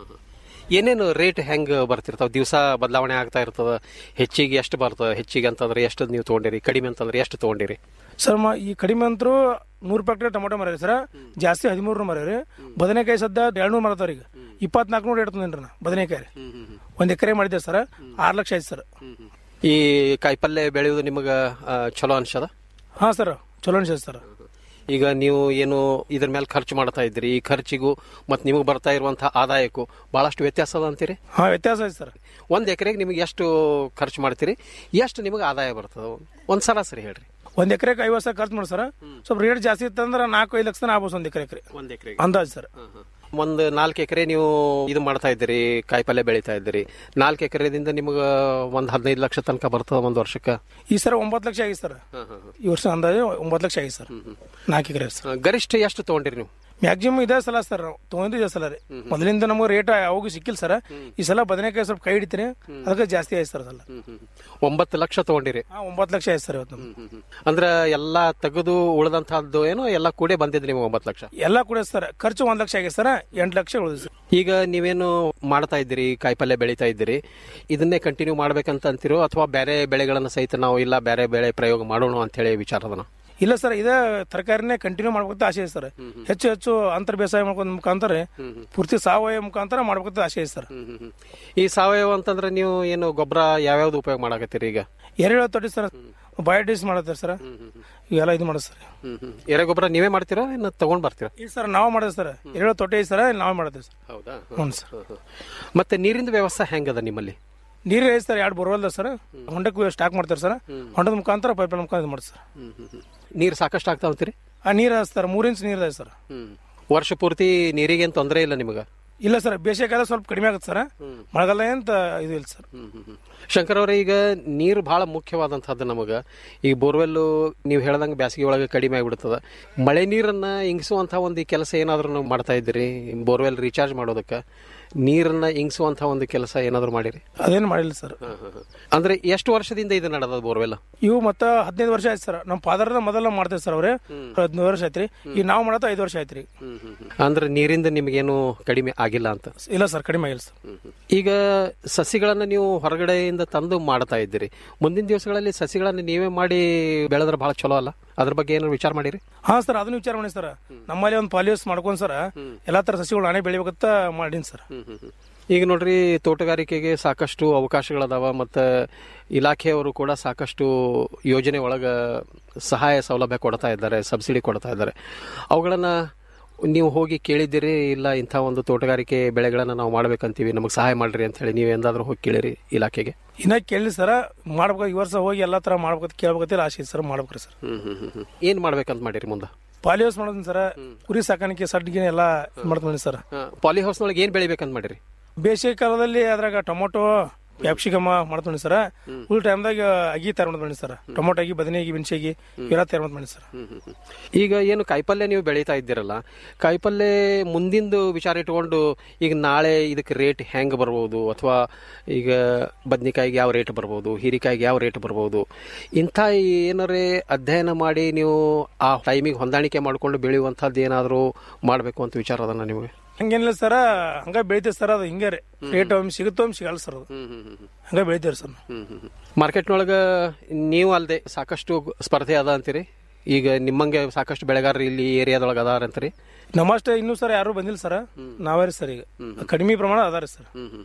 S11: ಏನೇನು ರೇಟ್ ಹೆಂಗ್ ಬರ್ತಿರ್ತಾವ ದಿವಸ ಬದಲಾವಣೆ ಆಗ್ತಾ ಇರ್ತದ ಹೆಚ್ಚಿಗೆ ಎಷ್ಟು ಬರ್ತದ ಹೆಚ್ಚಿಗೆ ಅಂತಂದ್ರೆ ಎಷ್ಟು ನೀವು ತಗೊಂಡಿರಿ ಕಡಿಮೆ ಅಂತಂದ್ರೆ ಎಷ್ಟು ತಗೊಂಡಿರಿ
S15: ಸರ್ ಮ ಈ ಕಡಿಮೆ ಅಂತರೂ ನೂರು ರೂಪಾಯಿ ಟೊಮೊಟೊ ಮರ ಸರ್ ಜಾಸ್ತಿ ಹದಿಮೂರು ಮರ ರೀ ಬದನೆಕಾಯಿ ಸದ್ದ ಎರಡ್ನೂರು ಮರ ಅದಾವ್ರಿ ಈಗ ಇಪ್ಪತ್ನಾಲ್ಕು ನೂರು ರೇಟ್ ತಂದೇನ್ರಿ ನಾ ಬದನೆಕಾಯಿ ರೀ ಒಂದು ಎಕರೆ ಮಾಡಿದ್ದೆ ಸರ್ ಆರು ಲಕ್ಷ ಆಯ್ತು ಸರ್
S11: ಈ ಕಾಯಿಪಲ್ಯ ಬೆಳೆಯುವುದು ನಿಮಗೆ ಚಲೋ ಅನ್ಸದ
S15: ಹಾಂ ಸರ್ ಚಲೋ ಅನ್ಸತ್ತೆ ಸರ್
S11: ಈಗ ನೀವು ಏನು ಇದ್ರ ಮೇಲೆ ಖರ್ಚು ಮಾಡ್ತಾ ಇದ್ರಿ ಈ ಖರ್ಚಿಗೂ ಮತ್ತು ನಿಮಗೆ ಬರ್ತಾ ಇರುವಂತಹ ಆದಾಯಕ್ಕೂ ಬಹಳಷ್ಟು ವ್ಯತ್ಯಾಸ ಅದ ಅಂತೀರಿ
S15: ಹಾಂ ವ್ಯತ್ಯಾಸ ಐತೆ ಸರ್
S11: ಒಂದು ಎಕರೆಗೆ ನಿಮಗೆ ಎಷ್ಟು ಖರ್ಚು ಮಾಡ್ತೀರಿ ಎಷ್ಟು ನಿಮಗೆ ಆದಾಯ ಬರ್ತದ ಒಂದು ಸರಾಸರಿ ಹೇಳ್ರಿ
S15: ಒಂದು ಎಕರೆಗೆ ಐವತ್ತು ಸಾವಿರ ಖರ್ಚು ಮಾಡಿ ಸರ್ ಸ್ವಲ್ಪ ರೇಟ್ ಜಾಸ್ತಿ ಇತ್ತಂದ್ರೆ ನಾಲ್ಕು ಐದು ಲಕ್ಷ ಆಗ್ಬೋದು ಒಂದು ಎಕರೆ ಎಕರೆ
S11: ಒಂದು ಎಕರೆ
S15: ಅಂದಾಜು ಸರ್
S11: ಒಂದು ನಾಲ್ಕು ಎಕರೆ ನೀವು ಇದು ಮಾಡ್ತಾ ಇದ್ದೀರಿ ಕಾಯಿಪಲ್ಯ ಬೆಳೀತಾ ಇದ್ದೀರಿ ನಾಲ್ಕು ಎಕರೆದಿಂದ ನಿಮಗೆ ಒಂದು ಹದಿನೈದು ಲಕ್ಷ ತನಕ ಬರ್ತದ ಒಂದು ವರ್ಷಕ್ಕೆ
S15: ಈ ಸರ ಒಂಬತ್ತು ಲಕ್ಷ ಆಗಿದೆ ಸರ್ ಈ ವರ್ಷ ಅಂದಾಜು ಒಂಬತ್ತು ಲಕ್ಷ ಆಗಿದೆ ಸರ್ ನಾಲ್ಕು ಎಕರೆ ಸರ್
S11: ಗರಿಷ್ಠ ಎಷ್ಟು ತಗೊಂಡಿರಿ ನೀವು
S15: ಮ್ಯಾಕ್ಸಿಮಮ್ ಇದೇ ಸಲ ಸರ್ ನಾವು ತೊಗೊಂಡು ಇದೇ ಸಲ ರೀ ಮೊದಲಿಂದ ನಮಗೆ ರೇಟ್ ಯಾವಾಗೂ ಸಿಕ್ಕಿಲ್ಲ ಸರ್ ಈ ಸಲ ಬದನೆಕಾಯಿ ಸ್ವಲ್ಪ ಕೈ ಹಿಡಿತೀನಿ ಅದಕ್ಕೆ ಜಾಸ್ತಿ ಆಯ್ತು ಸರ್ ಅದಲ್ಲ
S11: ಒಂಬತ್ತು ಲಕ್ಷ ತಗೊಂಡಿರಿ
S15: ಹಾಂ ಒಂಬತ್ತು ಲಕ್ಷ ಆಯ್ತು ಸರ್ ಇವತ್ತು ನಮ್ಗೆ.
S11: ಅಂದ್ರೆ ಎಲ್ಲ ತೆಗೆದು ಉಳಿದಂತಹದ್ದು ಏನೋ ಎಲ್ಲ ಕೂಡೇ ಬಂದಿದೆ ನಿಮಗೆ ಒಂಬತ್ತು ಲಕ್ಷ
S15: ಎಲ್ಲ ಕೂಡ ಸರ್ ಖರ್ಚು ಒಂದ್ ಲಕ್ಷ ಆಗಿದೆ ಸರ್ ಎಂಟು ಲಕ್ಷ ಉಳಿದು ಸರ್
S11: ಈಗ ನೀವೇನು ಮಾಡ್ತಾ ಇದ್ದೀರಿ ಕಾಯಿಪಲ್ಯ ಬೆಳೀತಾ ಇದ್ದೀರಿ ಇದನ್ನೇ ಕಂಟಿನ್ಯೂ ಮಾಡ್ಬೇಕಂತ ಅಂತಿರೋ ಅಥವಾ ಬೇರೆ ಬೆಳೆಗಳನ್ನ ಸಹಿತ ನಾವು ಇಲ್ಲ ಬೇರೆ ಬೆಳೆ ಪ್ರಯೋಗ ಮಾಡೋಣ ಅಂತ ಹೇಳಿ ವಿಚಾರದನ
S15: ಇಲ್ಲ ಸರ್ ಇದೇ ತರಕಾರಿನೇ ಕಂಟಿನ್ಯೂ ಮಾಡ್ಬೇಕಂತ ಆಸೆ ಇದೆ ಸರ್ ಹೆಚ್ಚು ಹೆಚ್ಚು ಅಂತರ ಬೇಸಾಯ ಮಾಡ್ಕೊಂಡ್ ಮುಖಾಂತರ ಪೂರ್ತಿ ಸಾವಯವ ಮುಖಾಂತರ ಮಾಡ್ಬೇಕಂತ ಆಸೆ ಇದೆ ಸರ್
S11: ಈ ಸಾವಯವ ಅಂತಂದ್ರೆ ನೀವು ಏನು ಗೊಬ್ಬರ ಯಾವ್ಯಾವ್ದು ಉಪಯೋಗ ಮಾಡಕತ್ತೀರಿ ಈಗ
S15: ಎರೆಹುಳ ತೊಟ್ಟಿ ಸರ್ ಬಯೋಡಿಸ್ ಮಾಡತ್ತಾರೆ ಸರ್ ಇವೆಲ್ಲ ಇದು ಮಾಡೋದು ಸರ್
S11: ಹ್ಮ್ ಹ್ಮ್ ಎರೆಗೊಬ್ಬರ ನೀವೇ ಮಾಡ್ತೀರಾ ಇನ್ನು ತಗೊಂಡ್ ಬರ್ತೀರಾ
S15: ಈಗ ಸರ್ ನಾವು ಮಾಡೋದು ಸರ್ ಎರಡು ತೊಟ್ಟೆ ಐತೆ ಸರ್ ನಾವೇ ಮಾಡೋದು ಸರ್
S11: ಹೌದಾ
S15: ಹ್ಞೂ ಸರ್
S11: ಮತ್ತೆ ನೀರಿನ ವ್ಯವಸ್ಥೆ ಹೆಂಗದ ನಿಮ್ಮಲ್ಲಿ
S15: ನೀರು ಐತೆ ಸರ್ ಎರಡು ಬೋರ್ವೆಲ್ ಸರ್ ಹೊಂಡಕ್ಕೆ ಸ್ಟಾಕ್ ಮಾಡ್ತಾರೆ ಸರ್ ಹೊಂಡದ ಮುಖಾಂತರ ಪೈಪ್ ಮುಖಾಂತರ ಇದು ಮಾಡಿ ಸರ್
S11: ನೀರು ಸಾಕಷ್ಟು ಆಗ್ತಾ ಅಂತೀರಿ
S15: ಆ ನೀರು ಸರ್ ಮೂರು ಇಂಚ್ ನೀರು ಇದೆ ಸರ್
S11: ವರ್ಷ ಪೂರ್ತಿ ನೀರಿಗೇನು ತೊಂದರೆ ಇಲ್ಲ ನಿಮಗೆ
S15: ಇಲ್ಲ ಸರ್ ಬೇಸಿಗೆಕಾಲ ಸ್ವಲ್ಪ ಕಡಿಮೆ ಆಗುತ್ತೆ ಸರ್ ಮಳೆಗಾಲ ಅಂತ ಇದು ಇಲ್ಲ ಸರ್
S11: ಶಂಕರ್ ಅವರೇ ಈಗ ನೀರು ಬಹಳ ಮುಖ್ಯವಾದಂಥದ್ದು ನಮಗೆ ಈಗ ಬೋರ್ವೆಲ್ಲು ನೀವು ಹೇಳ್ದಂಗೆ ಬೇಸಿಗೆ ಒಳಗೆ ಕಡಿಮೆ ಆಗಿಬಿಡ್ತದ ಮಳೆ ನೀರನ್ನ ಇಂಗಿಸುವಂಥ ಒಂದು ಕೆಲಸ ಏನಾದರೂ ನೀವು ಮಾಡ್ತಾ ಇದ್ದೀರಿ ಬೋರ್ವೆಲ್ ರೀಚಾರ್ಜ್ ಮಾಡೋದಕ್ಕೆ ನೀರನ್ನ ಇಂಗಿಸುವಂಥ ಒಂದು ಕೆಲಸ ಏನಾದರೂ ಮಾಡಿರಿ
S15: ಅದೇನು ಮಾಡಿಲ್ಲ ಸರ್
S11: ಅಂದ್ರೆ ಎಷ್ಟು ವರ್ಷದಿಂದ ಇದು ನಡೆದ ಬೋರ್ವೆಲ್
S15: ಇವು ಮತ್ತ ಹದಿನೈದು ವರ್ಷ ಆಯ್ತು ಸರ್ ನಮ್ಮ ಫಾದರ್ ಮೊದಲ ಮಾಡ್ತೇವೆ ಸರ್ ಅವ್ರೆ ಹದಿನೈದು ವರ್ಷ ಆಯ್ತ್ರಿ ಈಗ ನಾವು ಮಾಡತ್ತ ಐದು ವರ್ಷ ಆಯ್ತ್ರಿ
S11: ಅಂದ್ರೆ ನೀರಿಂದ ನಿಮಗೇನು ಕಡಿಮೆ ಆಗಿಲ್ಲ ಅಂತ
S15: ಇಲ್ಲ ಸರ್ ಕಡಿಮೆ ಆಗಿಲ್ಲ ಸರ್
S11: ಈಗ ಸಸಿಗಳನ್ನ ನೀವು ಹೊರಗಡೆಯಿಂದ ತಂದು ಮಾಡ್ತಾ ಇದ್ದೀರಿ ಮುಂದಿನ ದಿವಸಗಳಲ್ಲಿ ಸಸಿಗಳನ್ನ ನೀವೇ ಮಾಡಿ ಬೆಳೆದ್ರೆ ಬಹಳ ಚಲೋ ಅಲ್ಲ ಅದ್ರ ಬಗ್ಗೆ ಏನಾದ್ರು ವಿಚಾರ ಮಾಡಿರಿ
S15: ಹಾ ಸರ್ ಅದನ್ನ ವಿಚಾರ ಮಾಡಿ ಸರ್ ನಮ್ಮಲ್ಲಿ ಒಂದು ಪಾಲಿಯೋಸ್ ಮಾಡ್ಕೊಂಡ್ ಸರ್ ಎಲ್ಲಾ ತರ ಸಸಿಗಳು ನಾನೇ ಬೆಳಿಬೇಕಂತ ಮಾಡೀನಿ ಸರ್
S11: ಈಗ ನೋಡ್ರಿ ತೋಟಗಾರಿಕೆಗೆ ಸಾಕಷ್ಟು ಅವಕಾಶಗಳದಾವ ಮತ್ತು ಇಲಾಖೆಯವರು ಕೂಡ ಸಾಕಷ್ಟು ಯೋಜನೆ ಒಳಗ ಸಹಾಯ ಸೌಲಭ್ಯ ಕೊಡ್ತಾ ಇದ್ದಾರೆ ಸಬ್ಸಿಡಿ ಕೊಡ್ತಾ ಇದ್ದಾರೆ ಅವುಗಳನ್ನ ನೀವು ಹೋಗಿ ಕೇಳಿದ್ದೀರಿ ಇಲ್ಲ ಇಂಥ ಒಂದು ತೋಟಗಾರಿಕೆ ಬೆಳೆಗಳನ್ನ ನಾವು ಮಾಡ್ಬೇಕಂತೀವಿ ನಮಗೆ ಸಹಾಯ ಮಾಡ್ರಿ ಅಂತ ಹೇಳಿ ನೀವು ಎಂದಾದ್ರೂ ಹೋಗಿ ಕೇಳಿರಿ ಇಲಾಖೆಗೆ
S15: ಇನ್ನ ಕೇಳಿ ಸರ್ ಮಾಡ್ಬೇಕು ಈ ವರ್ಷ ಹೋಗಿ ಎಲ್ಲಾ ತರ ಮಾಡ್ಬೇಕಂತ ಕೇಳ್ಬೇಕಂತ ಆಸೆ ಐತೆ ಸರ್ ಮಾಡ್ಬೇಕ್ರಿ ಸರ್
S11: ಏನ್ ಮಾಡ್ಬೇಕಂತ ಮಾಡಿರಿ ಮುಂದೆ
S15: ಪಾಲಿಯೋಸ್ ಮಾಡೋದನ್ ಸರ್ ಕುರಿ ಸಾಕಾಣಿಕೆ ಸಡ್ಗೆ ಎಲ್ಲ ಮಾಡ್ತೀನಿ ಸರ್
S11: ಪಾಲಿ ಹೌಸ್ನೊಳಗೆ ಏನ್ ಬೆಳಿಬೇಕಂತ ಮಾಡಿರಿ
S15: ಬೇಸಿಗೆ ಕಾಲದಲ್ಲಿ ಅದ್ರಾಗ ಟೊಮೊಟೊ ಕ್ಯಾಪ್ಸಿಕಮ್ ಮಾಡ್ತೀನಿ ಸರ್ ಫುಲ್ ಟೈಮ್ದಾಗ ಅಗಿ ತಯಾರು ಮಾಡ್ತೀನಿ ಸರ್ ಟೊಮೊಟೊ ಅಗಿ ಬದನೆಗಿ ಮೆಣಸಿಗೆ ಇವೆಲ್ಲ ತಯಾರು ಮಾಡ್ತೀನಿ ಸರ್
S11: ಈಗ ಏನು ಕಾಯಿಪಲ್ಯ ನೀವು ಬೆಳೀತಾ ಇದ್ದೀರಲ್ಲ ಕಾಯಿಪಲ್ಯ ಮುಂದಿಂದು ವಿಚಾರ ಇಟ್ಕೊಂಡು ಈಗ ನಾಳೆ ಇದಕ್ಕೆ ರೇಟ್ ಹೆಂಗೆ ಬರ್ಬೋದು ಅಥವಾ ಈಗ ಬದ್ನಿಕಾಯಿಗೆ ಯಾವ ರೇಟ್ ಬರ್ಬೋದು ಹೀರಿಕಾಯಿಗೆ ಯಾವ ರೇಟ್ ಬರ್ಬೋದು ಇಂಥ ಏನಾರೇ ಅಧ್ಯಯನ ಮಾಡಿ ನೀವು ಆ ಟೈಮಿಗೆ ಹೊಂದಾಣಿಕೆ ಮಾಡಿಕೊಂಡು ಬೆಳೆಯುವಂಥದ್ದು ಏನಾದರೂ ಮಾಡಬೇಕು ಅಂತ ವಿಚಾರ ಅದನ್ನ ನಿಮಗೆ
S15: ಹಂಗೇನಿಲ್ಲ ಸರ್ ಹಂಗ ಬೆಳಿತೇವೆ ಸರ್ ಅದು ಹಿಂಗೆ ರೀ ರೇಟ್ ಒಮ್ಮೆ ಸಿಗುತ್ತೋ ಒಮ್ಮೆ ಸಿಗಲ್ಲ ಸರ್ ಅದು ಹಂಗ ಬೆಳಿತೇವೆ ಸರ್
S11: ಮಾರ್ಕೆಟ್ನೊಳಗೆ ನೀವು ಅಲ್ಲದೆ ಸಾಕಷ್ಟು ಸ್ಪರ್ಧೆ ಅದ ಅಂತೀರಿ ಈಗ ನಿಮ್ಮಂಗೆ ಸಾಕಷ್ಟು ಬೆಳೆಗಾರರು ಇಲ್ಲಿ ಏರಿಯಾದೊಳಗೆ ಅದಾರ ಅಂತೀರಿ
S15: ನಮ್ಮಷ್ಟೇ ಇನ್ನೂ ಸರ್ ಯಾರು ಬಂದಿಲ್ಲ ಸರ್ ನಾವೇ ರೀ ಸರ್ ಈಗ ಕಡಿಮೆ ಪ್ರಮಾಣ ಅದಾರ ಸರ್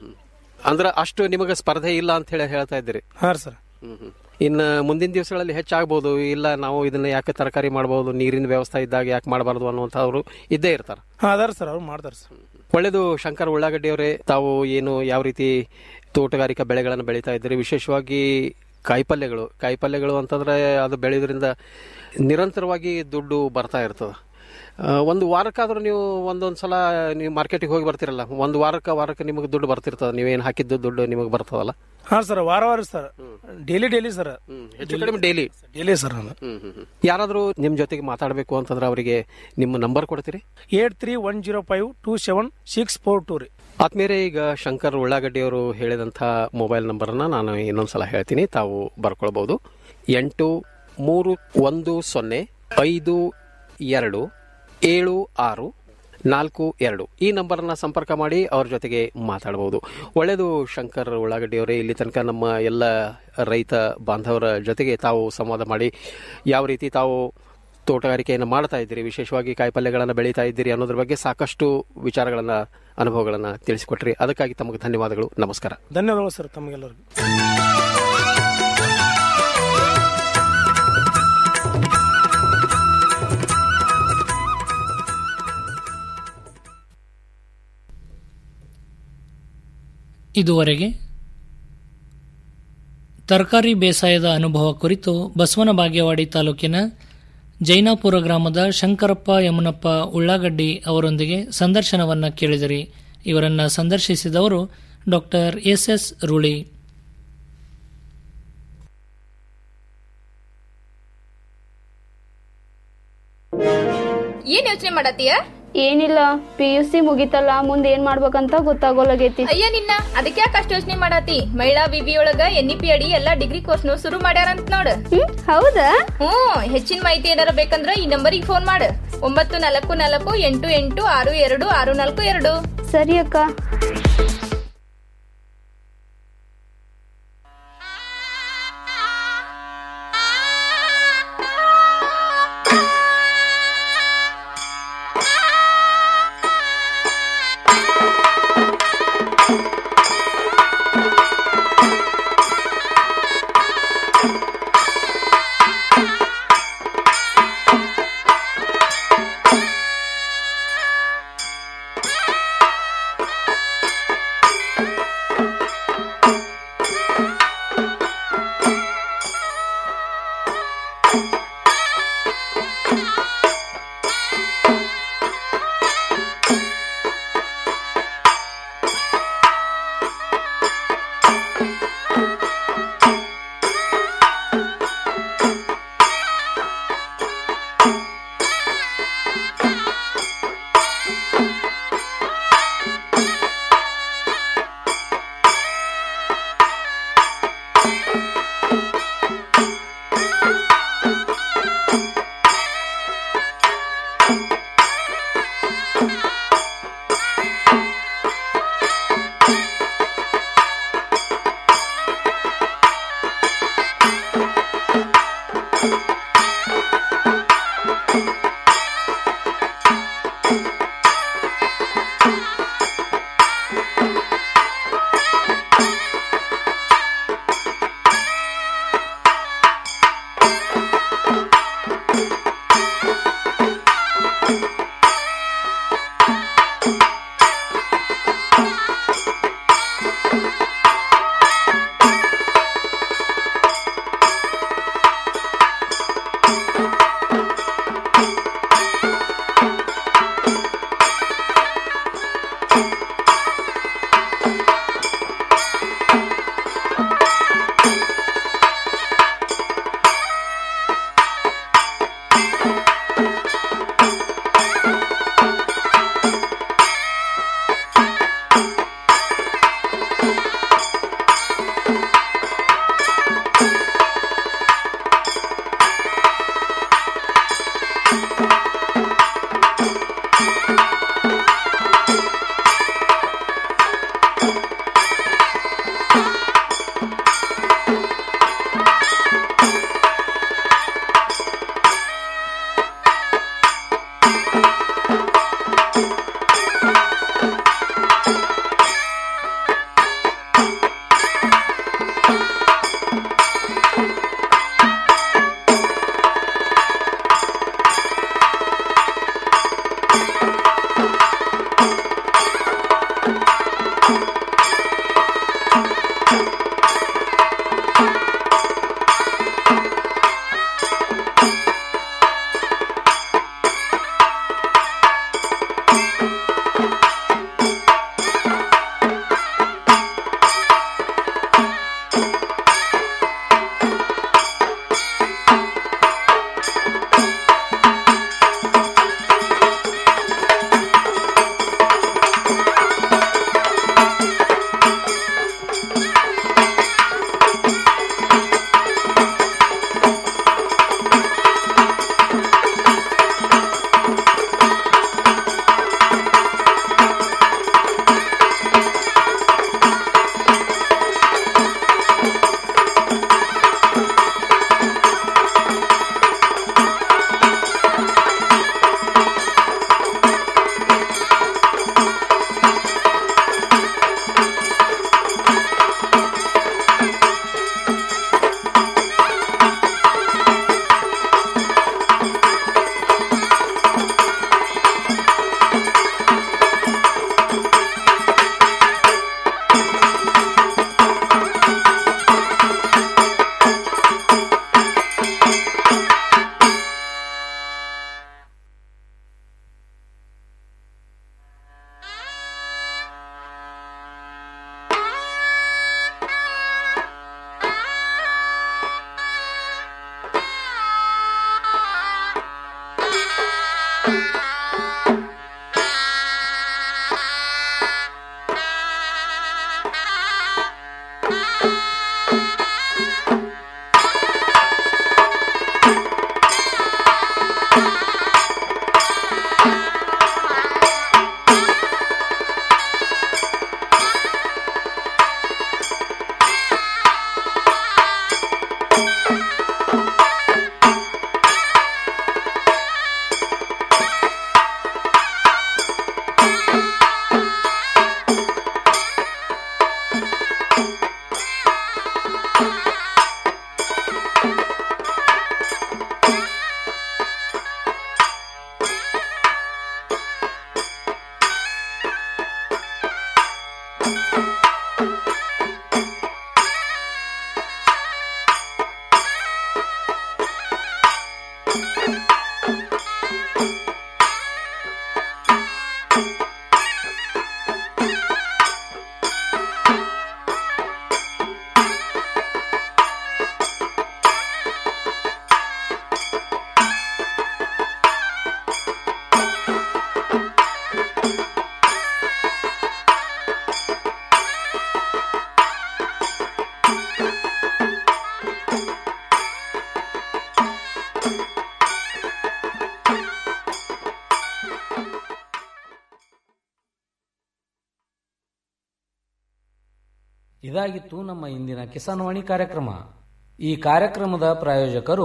S11: ಅಂದ್ರೆ ಅಷ್ಟು ನಿಮಗೆ ಸ್ಪರ್ಧೆ ಇಲ್ಲ ಅಂತ ಹೇಳಿ ಹೇಳ್ತಾ ಇದ್ದೀರಿ
S15: ಹಾ ಸರ್
S11: ಇನ್ನು ಮುಂದಿನ ದಿವಸಗಳಲ್ಲಿ ಹೆಚ್ಚಾಗ್ಬೋದು ಇಲ್ಲ ನಾವು ಇದನ್ನ ಯಾಕೆ ತರಕಾರಿ ಮಾಡಬಹುದು ನೀರಿನ ವ್ಯವಸ್ಥೆ ಇದ್ದಾಗ ಯಾಕೆ ಮಾಡಬಾರ್ದು ಅನ್ನುವಂಥವ್ರು ಇದ್ದೇ ಇರ್ತಾರೆ
S15: ಹಾ ಅದಾರ ಸರ್ ಅವ್ರು ಮಾಡ್ತಾರೆ ಸರ್
S11: ಒಳ್ಳೆಯದು ಶಂಕರ್ ಉಳ್ಳಾಗಡ್ಡಿ ಅವರೇ ತಾವು ಏನು ಯಾವ ರೀತಿ ತೋಟಗಾರಿಕಾ ಬೆಳೆಗಳನ್ನು ಬೆಳೀತಾ ಇದ್ದೀರಿ ವಿಶೇಷವಾಗಿ ಕಾಯಿಪಲ್ಯಗಳು ಕಾಯಿಪಲ್ಯಗಳು ಅಂತಂದ್ರೆ ಅದು ಬೆಳೆಯೋದ್ರಿಂದ ನಿರಂತರವಾಗಿ ದುಡ್ಡು ಬರ್ತಾ ಇರ್ತದೆ ಆ, ಒಂದು ವಾರಕ್ಕಾದ್ರೂ ನೀವು ಒಂದೊಂದು ಸಲ ನೀವು ಮಾರ್ಕೆಟಿಗೆ ಹೋಗಿ ಬರ್ತಿರಲ್ಲ ಒಂದು ವಾರಕ್ಕೆ ವಾರಕ್ಕೆ ನಿಮಗೆ ದುಡ್ಡು ಬರ್ತಿರ್ತದೆ ನೀವೇನು ಹಾಕಿದ್ದು ದುಡ್ಡು ನಿಮಗೆ ಬರ್ತದಲ್ಲ
S15: ಹಾ ಸರ್ ವಾರ ವಾರ ಸರ್ ಡೈಲಿ ಡೈಲಿ ಸರ್
S11: ಹೆಚ್ಚು ಕಡಿಮೆ ಡೈಲಿ
S15: ಡೈಲಿ ಸರ್
S11: ಯಾರಾದರೂ ನಿಮ್ಮ ಜೊತೆಗೆ ಮಾತಾಡಬೇಕು ಅಂತಂದ್ರೆ ಅವರಿಗೆ ನಿಮ್ಮ ನಂಬರ್ ಕೊಡ್ತೀರಿ
S15: eight three one zero five two seven six four two ರೀ
S11: ಆತ್ಮೀಯರೇ ಈಗ ಶಂಕರ್ ಉಳ್ಳಾಗಡ್ಡಿ ಅವರು ಹೇಳಿದಂಥ ಮೊಬೈಲ್ ನಂಬರನ್ನ ನಾನು ಇನ್ನೊಂದ್ಸಲ ಹೇಳ್ತೀನಿ ತಾವು ಬರ್ಕೊಳ್ಬಹುದು ಎಂಟು ಮೂರು ಒಂದು ಸೊನ್ನೆ ಐದು ಎರಡು ಏಳು ಆರು ನಾಲ್ಕು ಎರಡು ಈ ನಂಬರನ್ನ ಸಂಪರ್ಕ ಮಾಡಿ ಅವ್ರ ಜೊತೆಗೆ ಮಾತಾಡಬಹುದು ಒಳ್ಳೆಯದು ಶಂಕರ್ ಉಳ್ಳಾಗಡ್ಡಿ ಅವರೇ ಇಲ್ಲಿ ತನಕ ನಮ್ಮ ಎಲ್ಲ ರೈತ ಬಾಂಧವರ ಜೊತೆಗೆ ತಾವು ಸಂವಾದ ಮಾಡಿ ಯಾವ ರೀತಿ ತಾವು ತೋಟಗಾರಿಕೆಯನ್ನು ಮಾಡ್ತಾ ಇದ್ದೀರಿ ವಿಶೇಷವಾಗಿ ಕಾಯಿಪಲ್ಯಗಳನ್ನು ಬೆಳೀತಾ ಇದ್ದೀರಿ ಅನ್ನೋದ್ರ ಬಗ್ಗೆ ಸಾಕಷ್ಟು ವಿಚಾರಗಳನ್ನ ಅನುಭವಗಳನ್ನ ತಿಳಿಸಿಕೊಟ್ರಿ ಅದಕ್ಕಾಗಿ ತಮಗೆ ಧನ್ಯವಾದಗಳು ನಮಸ್ಕಾರ
S15: ಧನ್ಯವಾದಗಳು ಸರ್ ತಮಗೆಲ್ಲರಿಗೂ
S10: ಇದುವರೆಗೆ ತರಕಾರಿ ಬೇಸಾಯದ ಅನುಭವ ಕುರಿತು ಬಸವನ ಬಾಗೇವಾಡಿ ತಾಲೂಕಿನ ಜೈನಾಪುರ ಗ್ರಾಮದ ಶಂಕರಪ್ಪ ಯಮನಪ್ಪ ಉಳ್ಳಾಗಡ್ಡಿ ಅವರೊಂದಿಗೆ ಸಂದರ್ಶನವನ್ನ ಕೇಳಿದಿರಿ ಇವರನ್ನ ಸಂದರ್ಶಿಸಿದವರು ಡಾಕ್ಟರ್ ಎಸ್ ಎಸ್ ರೂಳಿ
S14: ಏನ್ ಯೋಚನೆ ಮಾಡತ್ತೀಯ
S16: ಏನಿಲ್ಲ ಪಿ ಯು ಸಿ ಮುಗಿತಲ್ಲ ಮುಂದೆ ಏನ್ ಮಾಡ್ಬೇಕಂತ ಗೊತ್ತಾಗೋಲಾಗೈತಿ
S14: ಅಯ್ಯ ನಿನ್ನ ಅದಕ್ಕೆ ಯಾಕೆ ಅಷ್ಟು ಯೋಚನೆ ಮಾಡತಿ ಮಹಿಳಾ ವಿವಿ ಒಳಗ ಎನ್ ಇ ಪಿ ಅಡಿ ಎಲ್ಲಾ ಡಿಗ್ರಿ ಕೋರ್ಸ್ನು ಶುರು ಮಾಡ್ಯಾರಂತ ನೋಡ್
S16: ಹೌದಾ
S14: ಹ್ಮ್ ಹೆಚ್ಚಿನ ಮಾಹಿತಿ ಏನಾರ ಬೇಕಂದ್ರ ಈ ನಂಬರಿಗೆ ಫೋನ್ ಮಾಡು ಒಂಬತ್ತು ನಾಲ್ಕು ನಾಲ್ಕು ಎಂಟು ಎಂಟು ಆರು ಎರಡು ಆರು ನಾಲ್ಕು ಎರಡು
S16: ಸರಿ ಅಕ್ಕ
S2: ಇದಾಗಿತ್ತು ನಮ್ಮ ಇಂದಿನ ಕಿಸಾನ್ವಾಣಿ ಕಾರ್ಯಕ್ರಮ ಈ ಕಾರ್ಯಕ್ರಮದ ಪ್ರಾಯೋಜಕರು